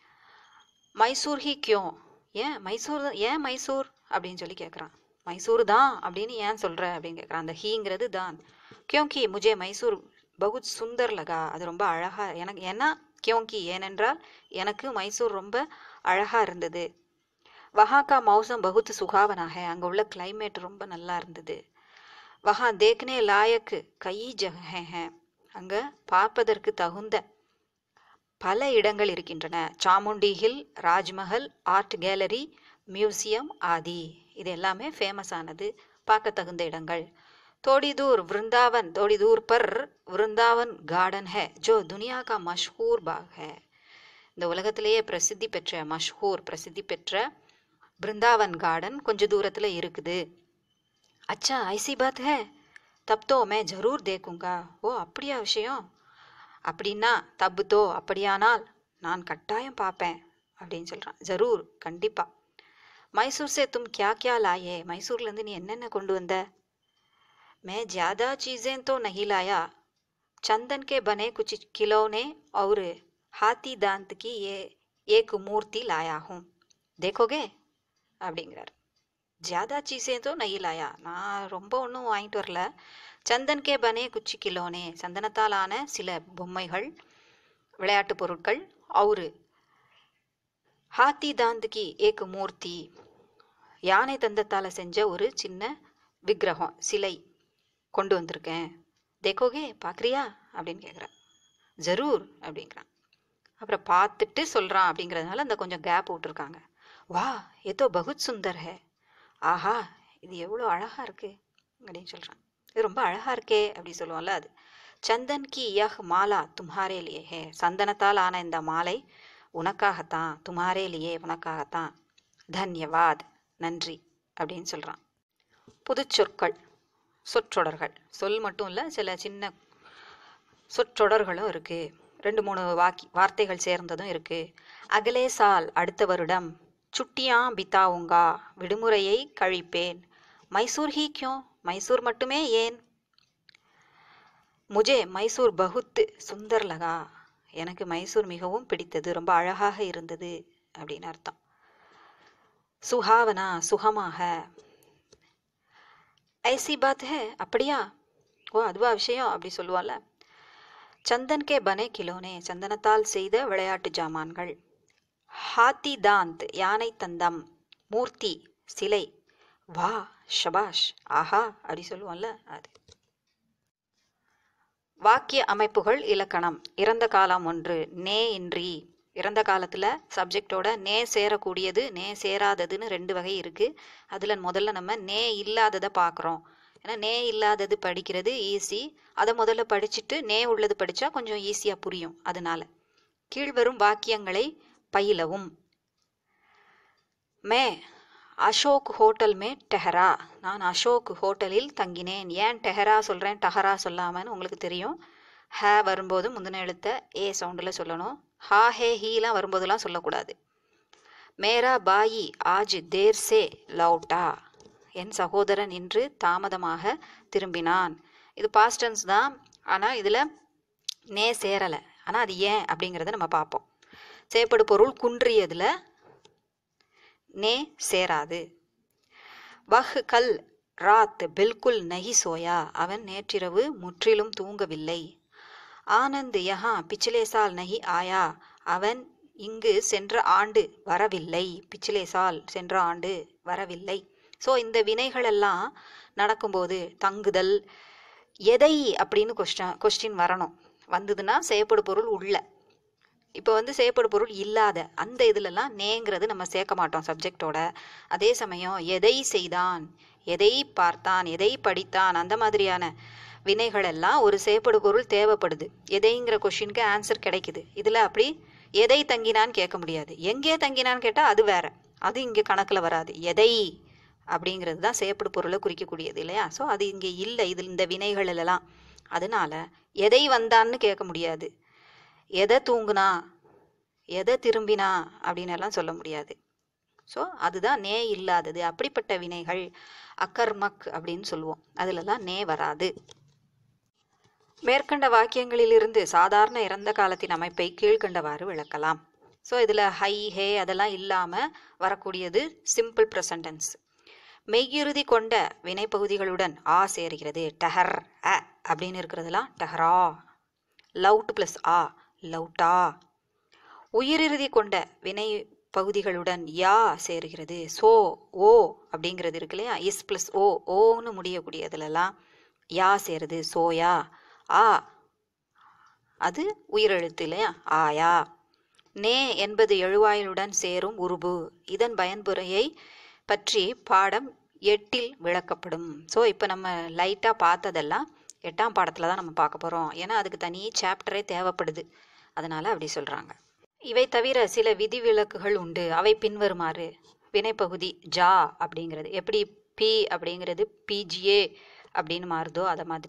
மைசூர் ஹி கியோ ஏன் மைசூர் ஏன் மைசூர் அப்படின்னு சொல்லி கேட்குறான் மைசூர் தான் அப்படின்னு ஏன் சொல்கிற அப்படின்னு கேட்குறான் அந்த ஹீங்கிறது தான் கியோங்கி முஜே மைசூர் பகுத் சுந்தர் லகா அது ரொம்ப அழகாக எனக்கு ஏன்னா கியோங்கி ஏனென்றால் எனக்கு மைசூர் ரொம்ப அழகாக இருந்தது வஹாக்கா மௌசம் பகுத் சுகாவனாக அங்கே உள்ள கிளைமேட் ரொம்ப நல்லா இருந்தது வஹா தேக்னே லாயக்கு கை ஜஹ அங்கே பார்ப்பதற்கு தகுந்த பல இடங்கள் இருக்கின்றன Chamundi hill Rajmahal art gallery museum ஆதி இது எல்லாமே ஃபேமஸ் ஆனது பார்க்க தகுந்த இடங்கள் थोड़ी दूर वृंदावन थोड़ी दूर पर वृंदावन गार्डन है जो दुनिया का मशहूर बाग है இந்த உலகத்திலேயே பிரசித்தி பெற்ற மஷ்ஹூர் பிரசித்தி பெற்ற பிருந்தாவன் கார்டன் கொஞ்ச தூரத்தில் இருக்குது அச்சா ஐசி பாத் ஹே தப் தோ மே ஜரூர் தேக்குங்கா ஓ அப்படியா விஷயம் அப்படின்னா தப்பு தோ அப்படியானால் நான் கட்டாயம் பார்ப்பேன் அப்படின்னு சொல்கிறான் ஜரூர் கண்டிப்பாக மைசூர் சே தும் கியா கியா லாயே மைசூர்லேருந்து நீ என்னென்ன கொண்டு வந்த मैं ज़्यादा चीज़ें तो नहीं लाया चंदन के बने कुछ खिलौने और हाथी दांत की ये एक मूर्ति लाया हूँ देखोगे அப்படிங்கிறார் ஜியாதா சீஸே தோ நெய் லாயா நான் ரொம்ப ஒன்றும் வாங்கிட்டு வரல சந்தன் கே பனே குச்சி கிலோனே சந்தனத்தால் ஆன சில பொம்மைகள் விளையாட்டு பொருட்கள் அவுரு ஹாத்தி தாந்துக்கு ஏக் மூர்த்தி யானை தந்தத்தால் செஞ்ச ஒரு சின்ன விக்கிரகம் சிலை கொண்டு வந்திருக்கேன் தேக்கோகே பார்க்குறியா அப்படின்னு கேட்குறான் ஜரூர் அப்படிங்கிறான் அப்புறம் பார்த்துட்டு சொல்கிறான் அப்படிங்கிறதுனால அந்த கொஞ்சம் கேப் விட்டுருக்காங்க வா ஏதோ பகுத் சுந்தர் ஹே ஆஹா இது எவ்வளோ அழகாக இருக்கு அப்படின்னு சொல்கிறான் இது ரொம்ப அழகாக இருக்கே அப்படி சொல்லுவோம்ல அது சந்தன் கி யஹ் மாலா தும்ஹாரே லியே ஹே சந்தனத்தால் ஆன இந்த மாலை உனக்காகத்தான் தும்ஹாரே லியே உனக்காகத்தான் தன்யவாத் நன்றி அப்படின்னு சொல்கிறான் புதுச்சொற்கள் சொற்றொடர்கள் சொல் மட்டும் இல்லை சில சின்ன சொற்றொடர்களும் இருக்குது ரெண்டு மூணு வாக்கி வார்த்தைகள் சேர்ந்ததும் இருக்குது அகலே சால் அடுத்த வருடம் சுட்டியா பிதாவுங்கா விடுமுறையை கழிப்பேன் மைசூர் ஹீ கியோ மைசூர் மட்டுமே ஏன் முஜே மைசூர் பகுத்து சுந்தர் லகா எனக்கு மைசூர் மிகவும் பிடித்தது ரொம்ப அழகாக இருந்தது அப்படின்னு அர்த்தம் சுஹாவனா சுகமாக ஐசி பாத் ஹே அப்படியா ஓ அதுவா விஷயம் அப்படி சொல்லுவாள்ல சந்தன் கே பனே கிலோனே சந்தனத்தால் செய்த விளையாட்டு ஜாமான்கள் ஹாத்தி தாந்த் யானை தந்தம் மூர்த்தி சிலை வா ஷபாஷ் ஆஹா அப்படி சொல்லுவோம்ல அது வாக்கிய அமைப்புகள் இலக்கணம் இறந்த காலம் ஒன்று நே இன்றி இறந்த காலத்தில் சப்ஜெக்டோட நே சேரக்கூடியது நே சேராததுன்னு ரெண்டு வகை இருக்குது அதில் முதல்ல நம்ம நே இல்லாததை பார்க்குறோம் ஏன்னா நே இல்லாதது படிக்கிறது ஈஸி அதை முதல்ல படிச்சுட்டு நே உள்ளது படித்தா கொஞ்சம் ஈஸியாக புரியும் அதனால கீழ்வரும் வாக்கியங்களை பயிலவும் மே அசோக் ஹோட்டல் மே டெஹரா நான் அசோக் ஹோட்டலில் தங்கினேன் ஏன் டெஹரா சொல்கிறேன் டஹரா சொல்லாமன்னு உங்களுக்கு தெரியும் ஹே வரும்போது முந்தின எழுத்த ஏ சவுண்டில் சொல்லணும் ஹா ஹே ஹீலாம் வரும்போதெல்லாம் சொல்லக்கூடாது மேரா பாயி ஆஜ் தேர் சே லவுட்டா என் சகோதரன் இன்று தாமதமாக திரும்பினான் இது பாஸ்டன்ஸ் தான் ஆனால் இதில் நே சேரலை ஆனால் அது ஏன் அப்படிங்கிறத நம்ம பார்ப்போம் செயப்படு பொருள் குன்றியதில் நே சேராது வஹ் கல் ராத் பில்குல் நஹி சோயா அவன் நேற்றிரவு முற்றிலும் தூங்கவில்லை ஆனந்த் யஹா பிச்சிலே சால் நஹி ஆயா அவன் இங்கு சென்ற ஆண்டு வரவில்லை பிச்சிலே சால் சென்ற ஆண்டு வரவில்லை ஸோ இந்த வினைகள் எல்லாம் நடக்கும்போது தங்குதல் எதை அப்படின்னு கொஸ்டின் கொஸ்டின் வரணும் வந்ததுன்னா செயப்படு பொருள் உள்ள இப்போ வந்து செயப்படு பொருள் இல்லாத அந்த இதுலலாம் நேங்கிறது நம்ம சேர்க்க மாட்டோம் சப்ஜெக்டோட அதே சமயம் எதை செய்தான் எதை பார்த்தான் எதை படித்தான் அந்த மாதிரியான வினைகள் எல்லாம் ஒரு செயப்படு பொருள் தேவைப்படுது எதைங்கிற கொஷினுக்கு ஆன்சர் கிடைக்குது இதில் அப்படி எதை தங்கினான்னு கேட்க முடியாது எங்கே தங்கினான்னு கேட்டால் அது வேற அது இங்கே கணக்கில் வராது எதை அப்படிங்கிறது தான் செயப்படு பொருளை குறிக்கக்கூடியது இல்லையா ஸோ அது இங்கே இல்லை இதில் இந்த வினைகள் எல்லாம் அதனால எதை வந்தான்னு கேட்க முடியாது எதை தூங்குனா எதை திரும்பினா அப்படின்னு எல்லாம் சொல்ல முடியாது ஸோ அதுதான் நே இல்லாதது அப்படிப்பட்ட வினைகள் அக்கர்மக் அப்படின்னு சொல்லுவோம் அதுலலாம் நே வராது மேற்கண்ட வாக்கியங்களிலிருந்து சாதாரண இறந்த காலத்தின் அமைப்பை கீழ்கண்டவாறு விளக்கலாம் ஸோ இதில் ஹை ஹே அதெல்லாம் இல்லாமல் வரக்கூடியது சிம்பிள் ப்ரெசன்டென்ஸ் மெய்யிறுதி கொண்ட வினைப்பகுதிகளுடன் ஆ சேருகிறது டஹர் அ அப்படின்னு இருக்கிறதுலாம் டஹரா லவுட் ப்ளஸ் ஆ லவுட்டா உயிரிறுதி கொண்ட வினை பகுதிகளுடன் யா சேருகிறது சோ ஓ அப்படிங்கிறது இருக்கு இல்லையா இஸ் ப்ளஸ் ஓ ஓன்னு முடியக்கூடியதுலலாம் யா சேருது சோயா ஆ அது உயிரெழுத்து இல்லையா ஆயா நே என்பது எழுவாயிலுடன் சேரும் உருபு இதன் பயன்புரையை பற்றி பாடம் எட்டில் விளக்கப்படும் ஸோ இப்போ நம்ம லைட்டாக பார்த்ததெல்லாம் எட்டாம் பாடத்தில் தான் நம்ம பார்க்க போகிறோம் ஏன்னா அதுக்கு தனி சாப்டரே தேவைப்படுது அதனால் அப்படி சொல்கிறாங்க இவை தவிர சில விதிவிலக்குகள் உண்டு அவை பின்வருமாறு வினைப்பகுதி ஜா அப்படிங்கிறது எப்படி பி அப்படிங்கிறது பிஜிஏ அப்படின்னு மாறுதோ அதை மாதிரி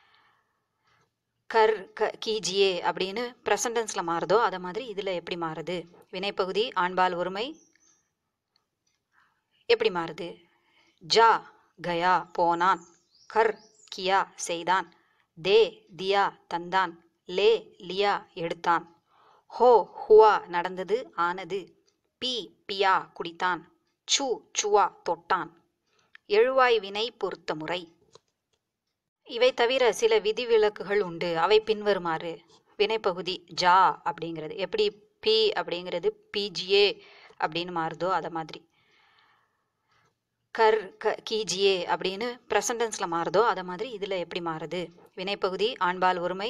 கர் க கீஜியே அப்படின்னு ப்ரெசன்டென்ஸில் மாறுதோ அதை மாதிரி இதில் எப்படி மாறுது வினைப்பகுதி ஆண்பால் ஒருமை எப்படி மாறுது ஜா கயா போனான் கர் கியா செய்தான் தே தியா தந்தான் லே லியா எடுத்தான் ஹோ ஹுவா நடந்தது ஆனது பி பியா குடித்தான் சு சுவா தொட்டான் எழுவாய் வினை பொருத்த முறை இவை தவிர சில விதிவிலக்குகள் உண்டு அவை பின்வருமாறு வினைப்பகுதி ஜா அப்படிங்கிறது எப்படி பி அப்படிங்கிறது பிஜிஏ அப்படின்னு மாறுதோ அதை மாதிரி கர் க கீஜியே அப்படின்னு ப்ரெசன்டென்ஸில் மாறுதோ அதை மாதிரி இதில் எப்படி மாறுது வினைப்பகுதி ஆண்பால் ஒருமை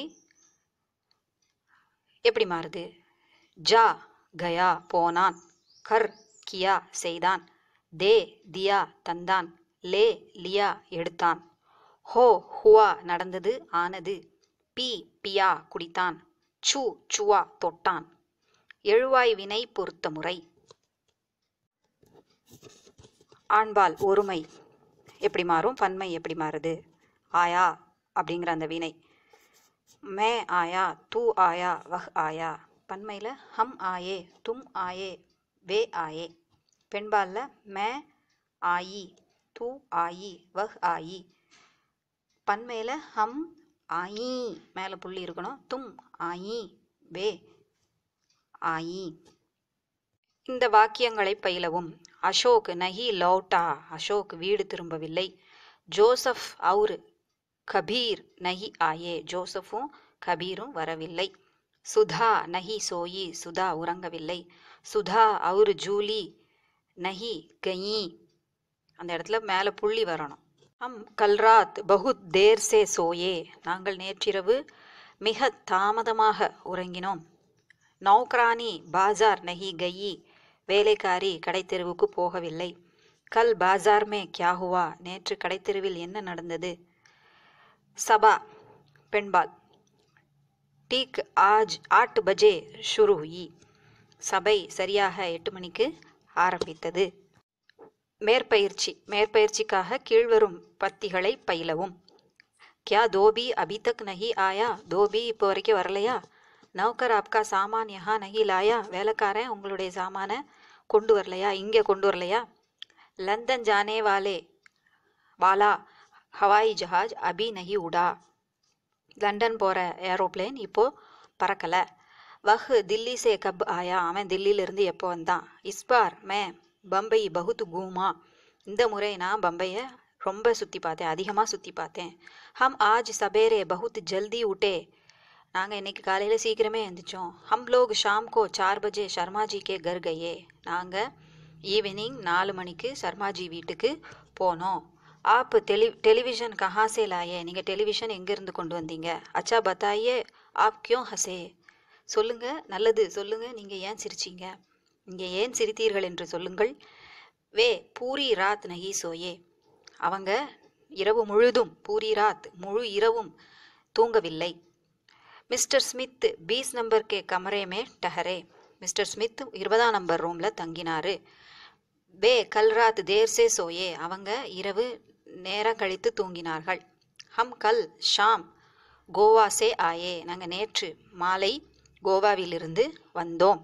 எப்படி மாறுது ஜா கயா போனான் கர் கியா செய்தான் தே தியா தந்தான் லே லியா எடுத்தான் ஹோ ஹுவா நடந்தது ஆனது பி பியா குடித்தான் சு சுவா தொட்டான் எழுவாய் வினை பொருத்த முறை ஆண்பால் ஒருமை எப்படி மாறும் பன்மை எப்படி மாறுது ஆயா அப்படிங்கிற அந்த வினை மே ஆயா தூ ஆயா வஹ் ஆயா பன்மையில் ஹம் ஆயே தும் ஆயே வே ஆயே பெண்பாலில் மே ஆயி தூ ஆயி வஹ் ஆயி பன்மையில் ஹம் ஆயி மேலே புள்ளி இருக்கணும் தும் ஆயி வே ஆயி இந்த வாக்கியங்களை பயிலவும் அசோக் நஹி லௌட்டா அசோக் வீடு திரும்பவில்லை ஜோசப் அவுர் கபீர் நஹி ஆயே ஜோசஃபும் கபீரும் வரவில்லை சுதா நஹி சோயி சுதா உறங்கவில்லை சுதா அவுர் ஜூலி நஹி கயி அந்த இடத்துல மேலே புள்ளி வரணும் ஹம் கல்ராத் பகுத் தேர் சே சோயே நாங்கள் நேற்றிரவு மிக தாமதமாக உறங்கினோம் நௌக்ரானி பாஜார் நஹி கயி வேலைக்காரி கடைத்தெருவுக்கு போகவில்லை கல் பாஜார் மே கியா ஹுவா நேற்று கடைத்தெருவில் என்ன நடந்தது சபா பெண்பால் டீக் ஆஜ் ஆட் பஜே ஷுரு ஹுயி சபை சரியாக எட்டு மணிக்கு ஆரம்பித்தது மேற்பயிற்சி மேற்பயிற்சிக்காக கீழ்வரும் பத்திகளை பயிலவும் क्या दो भी अभी तक नहीं आया दो भी இப்போ வரைக்கும் வரலையா நௌக்கர் ஆப்கா சாமான் யஹா நஹி லாயா வேலைக்காரன் உங்களுடைய சாமானை கொண்டு வரலையா இங்கே கொண்டு வரலையா லண்டன் ஜானே வாலே வாலா ஹவாய் ஜஹாஜ் அபி நஹி உடா லண்டன் போகிற ஏரோப்ளேன் இப்போ பறக்கலை வஹ் தில்லி சே கப் ஆயா அவன் தில்லியிலிருந்து எப்போ வந்தான் இஸ்பார் மே பம்பை பகுத் கூமா இந்த முறை நான் பம்பையை ரொம்ப சுற்றி பார்த்தேன் அதிகமாக சுற்றி பார்த்தேன் ஹம் ஆஜ் சபேரே பகுத் ஜல்தி உட்டே நாங்கள் இன்னைக்கு காலையில் சீக்கிரமே எழுந்திரிச்சோம் ஹம் லோக் ஷாம் கோ சார் பஜே சர்மாஜி கே கர் கயே நாங்கள் ஈவினிங் நாலு மணிக்கு சர்மாஜி வீட்டுக்கு போனோம் ஆப் டெலி டெலிவிஷன் கஹா சே லாயே நீங்கள் டெலிவிஷன் எங்கேருந்து கொண்டு வந்தீங்க அச்சா பத்தாயே ஆப் கியோं ஹசே சொல்லுங்க நல்லது சொல்லுங்க நீங்கள் ஏன் சிரிச்சீங்க நீங்கள் ஏன் சிரித்தீர்கள் என்று சொல்லுங்கள் வே பூரி ராத் நஹி சோயே அவங்க இரவு முழுதும் பூரி ராத் முழு இரவும் தூங்கவில்லை மிஸ்டர் ஸ்மித் பீஸ் நம்பர் கே கமரே மே டஹரே மிஸ்டர் ஸ்மித் இருபதாம் நம்பர் ரூமில் தங்கினாரு வே கல் ராத் தேர் சே சோயே அவங்க இரவு நேரம் கழித்து தூங்கினார்கள் ஹம் கல் ஷாம் கோவா சே ஆயே நாங்கள் நேற்று மாலை கோவாவிலிருந்து வந்தோம்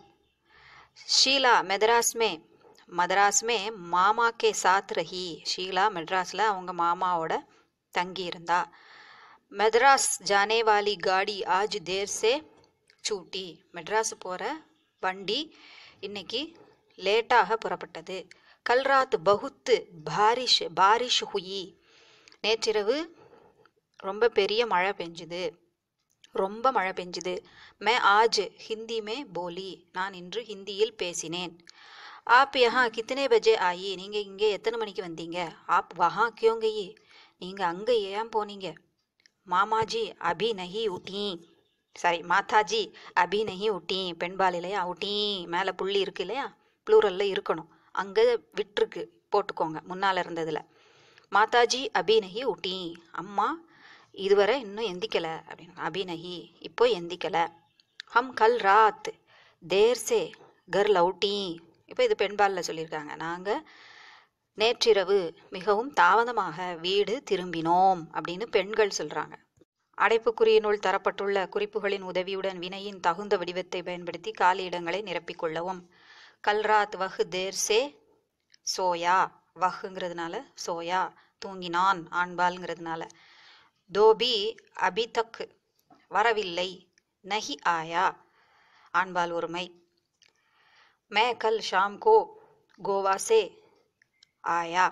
ஷீலா மெதராஸ் மே மதராஸ் மே மாமா கே சாத் ரஹி ஷீலா மெட்ராஸில் அவங்க மாமாவோட தங்கி இருந்தா மெட்ராஸ் ஜானே வாலி காடி ஆஜ் தேர் சே சூட்டி மெட்ராஸ் போகிற வண்டி இன்னைக்கு லேட்டாக புறப்பட்டது கல் ராத் பகுத்து பாரிஷ் பாரிஷ் ஹுயி நேற்றிரவு ரொம்ப பெரிய மழை பெஞ்சுது ரொம்ப மழை பெஞ்சுது மே ஆஜ் ஹிந்தி மே போலி நான் இன்று ஹிந்தியில் பேசினேன் ஆப் யஹா கித்தனை பஜே ஆயி நீங்கள் இங்கே எத்தனை மணிக்கு வந்தீங்க ஆப் வஹா கியோं கயி நீங்கள் அங்கே ஏன் போனீங்க மாமாஜி அபி நஹி உட்டீ சாரி மாதாஜி அபி நஹி உட்டீ பெண்பால் இல்லையா உட்டீ மேலே புள்ளி இருக்கு இல்லையா ப்ளூரலில் இருக்கணும் அங்கே விட்டுருக்கு போட்டுக்கோங்க முன்னால் இருந்ததில் மாதாஜி அபி நஹி உட்டீ அம்மா இதுவரை இன்னும் எந்திக்கலை அப்படின்னு அபி நஹி இப்போ எந்திக்கலை ஹம் கல் ராத் தேர் சே கர் லவுட்டி இப்போ இது பெண்பாலில் சொல்லியிருக்காங்க நாங்கள் நேற்றிரவு மிகவும் தாமதமாக வீடு திரும்பினோம் அப்படின்னு பெண்கள் சொல்கிறாங்க அடைப்புக்குறியினுள் தரப்பட்டுள்ள குறிப்புகளின் உதவியுடன் வினையின் தகுந்த வடிவத்தை பயன்படுத்தி காலி இடங்களை நிரப்பிக்கொள்ளவும் கல்ராத் வஹ் தேர் சே சோயா வஹ்ங்கிறதுனால சோயா தூங்கினான் ஆண்பால்ங்கிறதுனால தோபி அபிதக் வரவில்லை நஹி ஆயா ஆண்பால் ஒருமை मैं कल शाम को गोवा से आया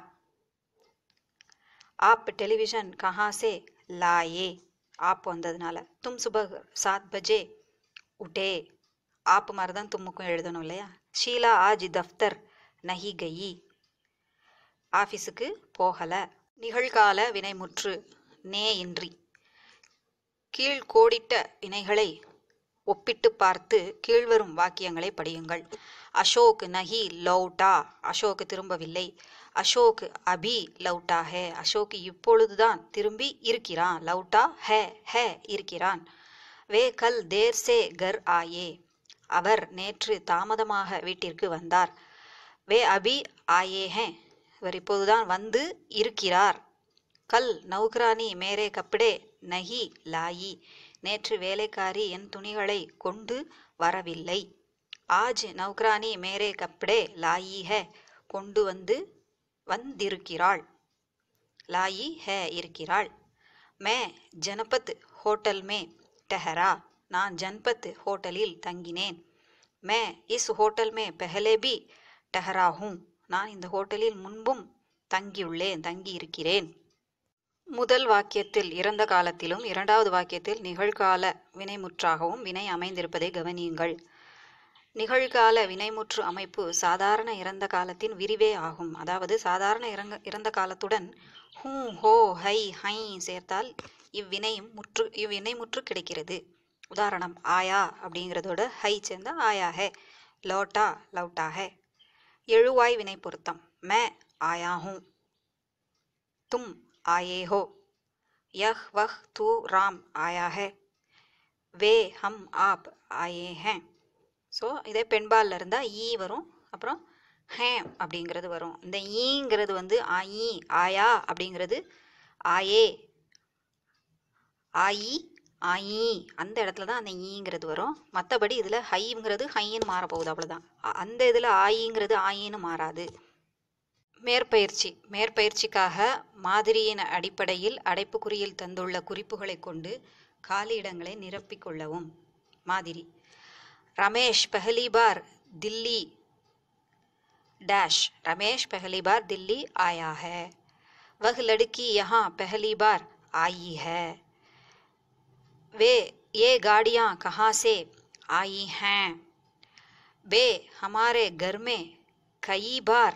आप टेलीविज़न कहाँ से लाए आप வந்ததுனால तुम सुबह सात बजे उठे आप மாதிரி தான் தும்முக்கும் எழுதணும் இல்லையா ஷீலா ஆஜ் தஃப்தர் நஹி கயி ஆஃபீஸுக்கு போகலை நிகழ்கால வினைமுற்று நே இன்றி கீழ் கோடிட்ட வினைகளை ஒப்பிட்டு பார்த்து கீழ்வரும் வாக்கியங்களை படியுங்கள் அசோக் நஹி லௌட்டா அசோக் திரும்பவில்லை அசோக் அபி லௌட்டா ஹே அசோக் இப்பொழுதுதான் திரும்பி இருக்கிறான் லௌட்டா ஹே ஹே இருக்கிறான் வே கல் தேர் சே கர் ஆயே அவர் நேற்று தாமதமாக வீட்டிற்கு வந்தார் வே அபி ஆயே ஹே இவர் இப்போதுதான் வந்து இருக்கிறார் கல் நௌகரானி மேரே கப்படே நஹி லாயி நேற்று வேலைக்காரி என் துணிகளை கொண்டு வரவில்லை ஆஜ் நௌகரானி மேரே கப்படே லாயி ஹே கொண்டு வந்து வந்திருக்கிறாள் லாயி ஹே இருக்கிறாள் மே ஜனபத் ஹோட்டல் மே டெஹரா நான் ஜன்பத் ஹோட்டலில் தங்கினேன் மே இஸ் ஹோட்டல் மே பெஹலே பி டெஹரா ஹூம் நான் இந்த ஹோட்டலில் முன்பும் தங்கியுள்ளேன் தங்கி இருக்கிறேன் முதல் வாக்கியத்தில் இறந்த காலத்திலும் இரண்டாவது வாக்கியத்தில் நிகழ்கால வினைமுற்றாகவும் வினை அமைந்திருப்பதை கவனியுங்கள் நிகழ்கால வினைமுற்று அமைப்பு சாதாரண இறந்த காலத்தின் விரிவே ஆகும் அதாவது சாதாரண இறங்க இறந்த காலத்துடன் ஹூ ஹோ ஹை ஹை சேர்த்தால் இவ்வினையும் முற்று இவ்வினை முற்று கிடைக்கிறது உதாரணம் ஆயா அப்படிங்கிறதோட ஹை சேர்ந்தா ஆயா ஹே லோட்டா லவுட்டா ஹே எழுவாய் வினை பொருத்தம் மே ஆயா ஹூ तुम आए हो यह वह तू राम आया है வே ஹம் ஆப் ஆயே ஹே ஸோ இதே பெண்பாலில் இருந்தால் ஈ வரும் அப்புறம் ஹேம் அப்படிங்கிறது வரும் இந்த ஈங்கிறது வந்து ஆயி ஆயா அப்படிங்கிறது ஆயே ஆயி ஆயி அந்த இடத்துல தான் அந்த ஈங்கிறது வரும் மற்றபடி இதில் ஹைங்கிறது ஹைன்னு மாறப்போகுது அவ்வளோதான் அ- அந்த இதில் ஆயிங்கிறது ஆயின்னு மாறாது மேற்பயிற்சி மேற்பயிற்சிக்காக மாதிரியின் அடிப்படையில் அடைப்புக்குறியில் தந்துள்ள குறிப்புகளை கொண்டு காலி இடங்களை நிரப்பிக் கொள்ளவும் மாதிரி ரமேஷ் पहली बार दिल्ली डैश रमेश पहली बार दिल्ली आया है वह लड़की यहाँ पहली बार आई है वे ये गाड़ियाँ कहाँ से आई हैं वे हमारे घर में कई बार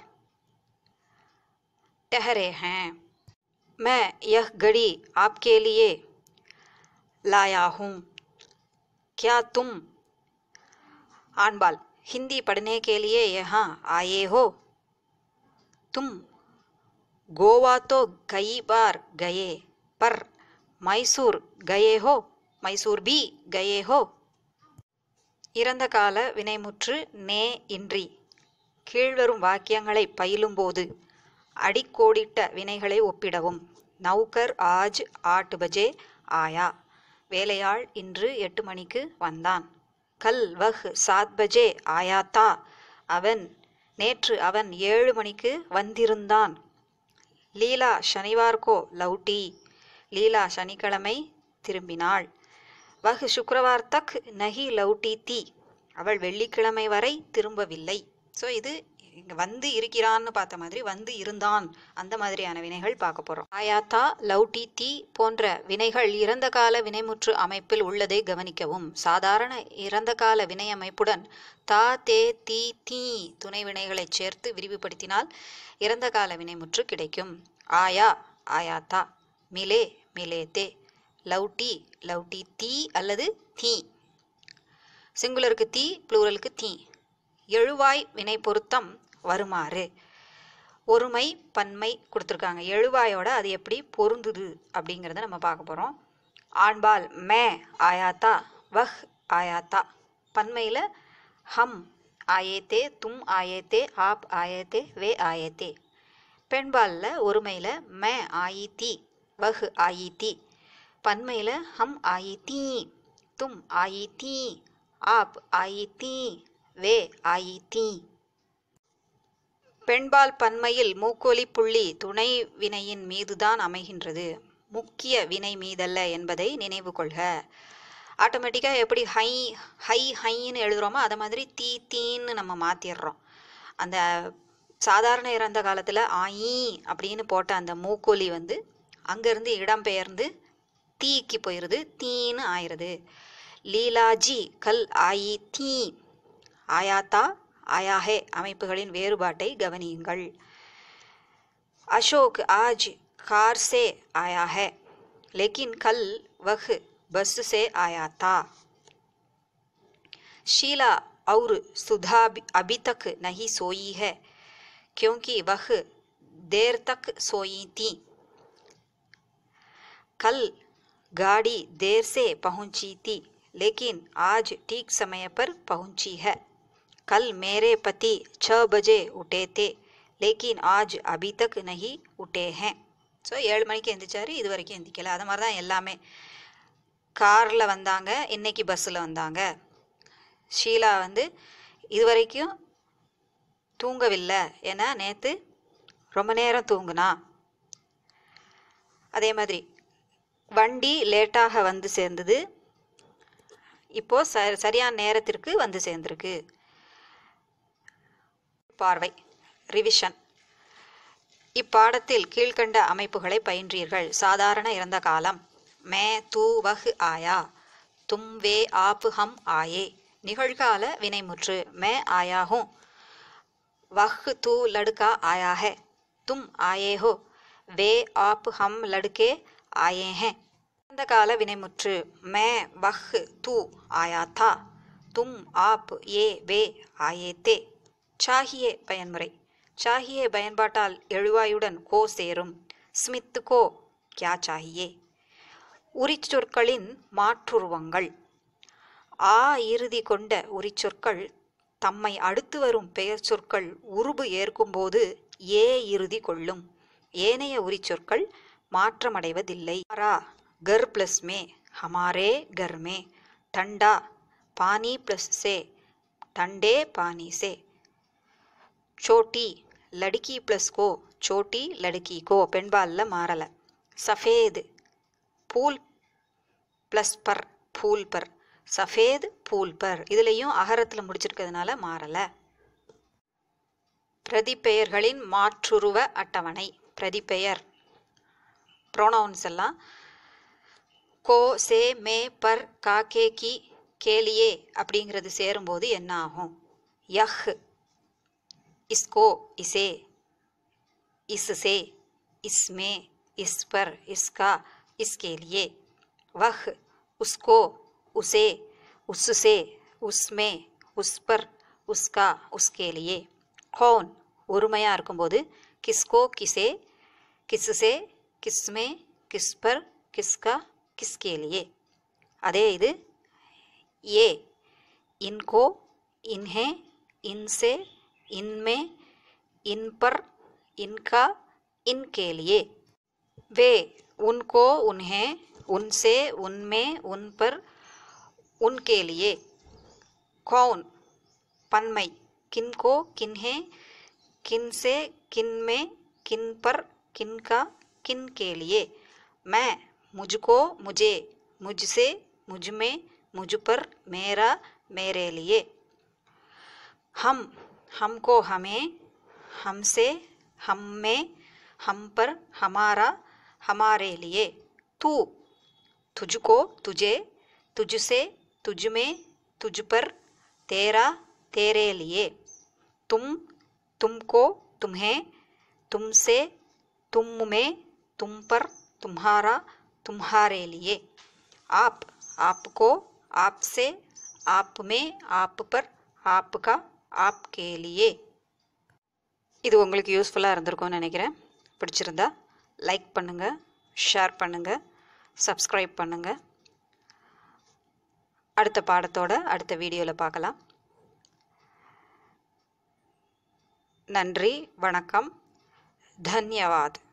ठहरे हैं मैं यह घड़ी आपके लिए लाया हूँ क्या तुम आनबाल हिंदी पढ़ने के लिए यहाँ आए हो तुम गोवा तो कई बार गए पर मैसूर गए हो मैसूर भी गए हो இறந்த கால வினைமுற்று நே இன்றி கீழ்வரும் வாக்கியங்களை பயிலும்போது அடிக்கோடிட்ட வினைகளை ஒப்பிடவும் நௌகர் ஆஜ் ஆட் பஜே ஆயா வேலையாள் இன்று எட்டு மணிக்கு வந்தான் கல் வஹ் சாத் பஜே ஆயா தா அவன் நேற்று அவன் ஏழு மணிக்கு வந்திருந்தான் லீலா சனிவார் கோ லவுட்டி லீலா சனிக்கிழமை திரும்பினாள் வஹ் சுக்ரவார் தக் நஹி லவுட்டி தி அவள் வெள்ளிக்கிழமை வரை திரும்பவில்லை ஸோ இது இங்க வந்து இருக்கிறான்னு பார்த்த மாதிரி வந்து இருந்தான் அந்த மாதிரியான வினைகள் பார்க்க போறோம் ஆயாத்தா லவுட்டி தி போன்ற வினைகள் இறந்த கால வினைமுற்று அமைப்பில் உள்ளதை கவனிக்கவும் சாதாரண இறந்த கால வினை அமைப்புடன் தா தே தி தீ துணை வினைகளைச் சேர்த்து விரிவுபடுத்தினால் இறந்த கால வினைமுற்று கிடைக்கும் ஆயா ஆயாத்தா மிலே மிலே தே லவுட்டி லவுட்டி தீ அல்லது தீ சிங்குலருக்கு தீ ப்ளூரலுக்கு தீ எழுவாய் வினை பொருத்தம் வருமாறு ஒருமை பன்மை கொடுத்துருக்காங்க எழுவாயோட அது எப்படி பொருந்துது அப்படிங்கிறத நம்ம பார்க்க போகிறோம் ஆண்பால் மே ஆயாத்தா வஹ் ஆயாத்தா பன்மையில் ஹம் ஆயேத்தே தும் ஆயேத்தே ஆப் ஆயேத்தே வே ஆயேத்தே பெண்பாலில் ஒருமையில் மே ஆயி தி வஹ் ஆயி தி பன்மையில் ஹம் ஆயி தீ தும் ஆயி தீ ஆப் ஆயி தீ வே ஆயி தீ பெண்பால் பன்மையில் மூக்கோலி புள்ளி துணை வினையின் மீதுதான் அமைகின்றது முக்கிய வினை மீதல்ல என்பதை நினைவு கொள்க ஆட்டோமேட்டிக்காக எப்படி ஹை ஹை ஹைன்னு எழுதுகிறோமோ அதை மாதிரி தீ தீன்னு நம்ம மாற்றிடுறோம் அந்த சாதாரண இறந்த காலத்தில் ஆயி அப்படின்னு போட்ட அந்த மூக்கோலி வந்து அங்கேருந்து இடம்பெயர்ந்து தீக்கு போயிடுது தீன்னு ஆயிடுது லீலாஜி கல் ஆயி தீ ஆயாத்தா ஆயாஹே அமைப்புகளின் வேறுபாட்டை கவனியுங்கள் அசோக் ஆஜ் कार से आया है लेकिन कल वह बस से आया था शीला और सुधा भी- अभी तक नहीं सोई है क्योंकि वह देर तक सोई थी कल गाड़ी देर से पहुंची थी लेकिन आज ठीक समय पर पहुंची है कल मेरे पति छः बजे उठे थे लेकिन आज अभी तक नहीं उठे हैं ஸோ ஏழு மணிக்கு எந்திரிச்சாரு இது வரைக்கும் எந்திரிக்கல அது மாதிரி தான் எல்லாமே காரில் வந்தாங்க இன்னைக்கு பஸ்ஸில் வந்தாங்க ஷீலா வந்து இது வரைக்கும் தூங்கவில்லை ஏன்னா நேற்று ரொம்ப நேரம் தூங்குனா அதே மாதிரி வண்டி லேட்டாக வந்து சேர்ந்தது இப்போ ச சரியான நேரத்திற்கு வந்து சேர்ந்திருக்கு பார்வை ரிவிஷன் இப்பாடத்தில் கீழ்க்கண்ட அமைப்புகளை பயின்றீர்கள் சாதாரண இறந்த காலம் மே தூ வஹ் ஆயா தும் வே ஆப் ஹம் ஆயே நிகழ்கால வினைமுற்று மே ஆயா ஹூம் वह तू लड़का आया है तुम आए हो वे आप हम लड़के आए हैं அந்த கால வினைமுற்று மே வஹ் தூ ஆயா தா தும் ஆப் ஏ வே ஆயே தே சாகியே பயன்முறை சாகியே பயன்பாட்டால் எழுவாயுடன் கோ சேரும் ஸ்மித் கோ கியா சாகியே உரிச்சொற்களின் மாற்றுருவங்கள் ஆ இறுதி கொண்ட உரிச்சொற்கள் தம்மை அடுத்து வரும் பெயர் சொற்கள் உருபு ஏற்கும்போது ஏ இறுதி கொள்ளும் ஏனைய உரிச்சொற்கள் மாற்றமடைவதில்லை ரா கர் பிளஸ் மே ஹமாரே கர் மே டண்டா பானி பிளஸ் சே டண்டே பானி சே சோட்டி லடுக்கி ப்ளஸ் கோ சோட்டி லடுக்கி கோ பெண்பாலில் மாறலை சஃபேது பூல் ப்ளஸ் பர் பூல் பர் சஃபேத் பூல் பர் இதுலேயும் அகரத்தில் முடிச்சிருக்கிறதுனால மாறலை பிரதிப்பெயர்களின் மாற்றுருவ அட்டவணை பிரதிப்பெயர் ப்ரோனவுன்ஸ் எல்லாம் கோ சே மே பர் கா கே கி கேலியே அப்படிங்கிறது சேரும்போது என்ன ஆகும் யஹ் इसको इसे इससे इसमें इस पर इसका इसके लिए वह उसको उसे उससे उसमें उस पर उसका उसके लिए कौन ஒருமையாக இருக்கும்போது கிஸ்கோ கிசே கிஸ்ஸே கிஸ்மே கிஸ் பர் கிஸ்கா கிஸ்கே லியே அதே இது ஏ இன்கோ இன்ஹே இன்சே इनमें इन पर इनका इनके लिए वे उनको उन्हें उनसे उनमें उन पर उनके लिए कौन पन्मई किनको किन्हें किनसे किन में किन पर किनका किन के लिए मैं मुझको मुझे मुझसे मुझ में मुझ पर मेरा मेरे लिए हम हमको हमें हमसे हम में हम पर हमारा हमारे लिए तू तुझको तुझे तुझसे तुझ में तुझ पर तेरा तेरे लिए तुम तुमको तुम्हें तुमसे तुम में तुम पर तुम्हारा तुम्हारे लिए आप आपको आपसे आप में आप पर आपका आपके लिए இது உங்களுக்கு யூஸ்ஃபுல்லாக இருந்திருக்கும்னு நினைக்கிறேன் பிடிச்சிருந்தா லைக் பண்ணுங்கள் ஷேர் பண்ணுங்கள் சப்ஸ்கிரைப் பண்ணுங்கள் அடுத்த பாடத்தோட அடுத்த வீடியோவில் பார்க்கலாம் நன்றி வணக்கம் தன்யவாத்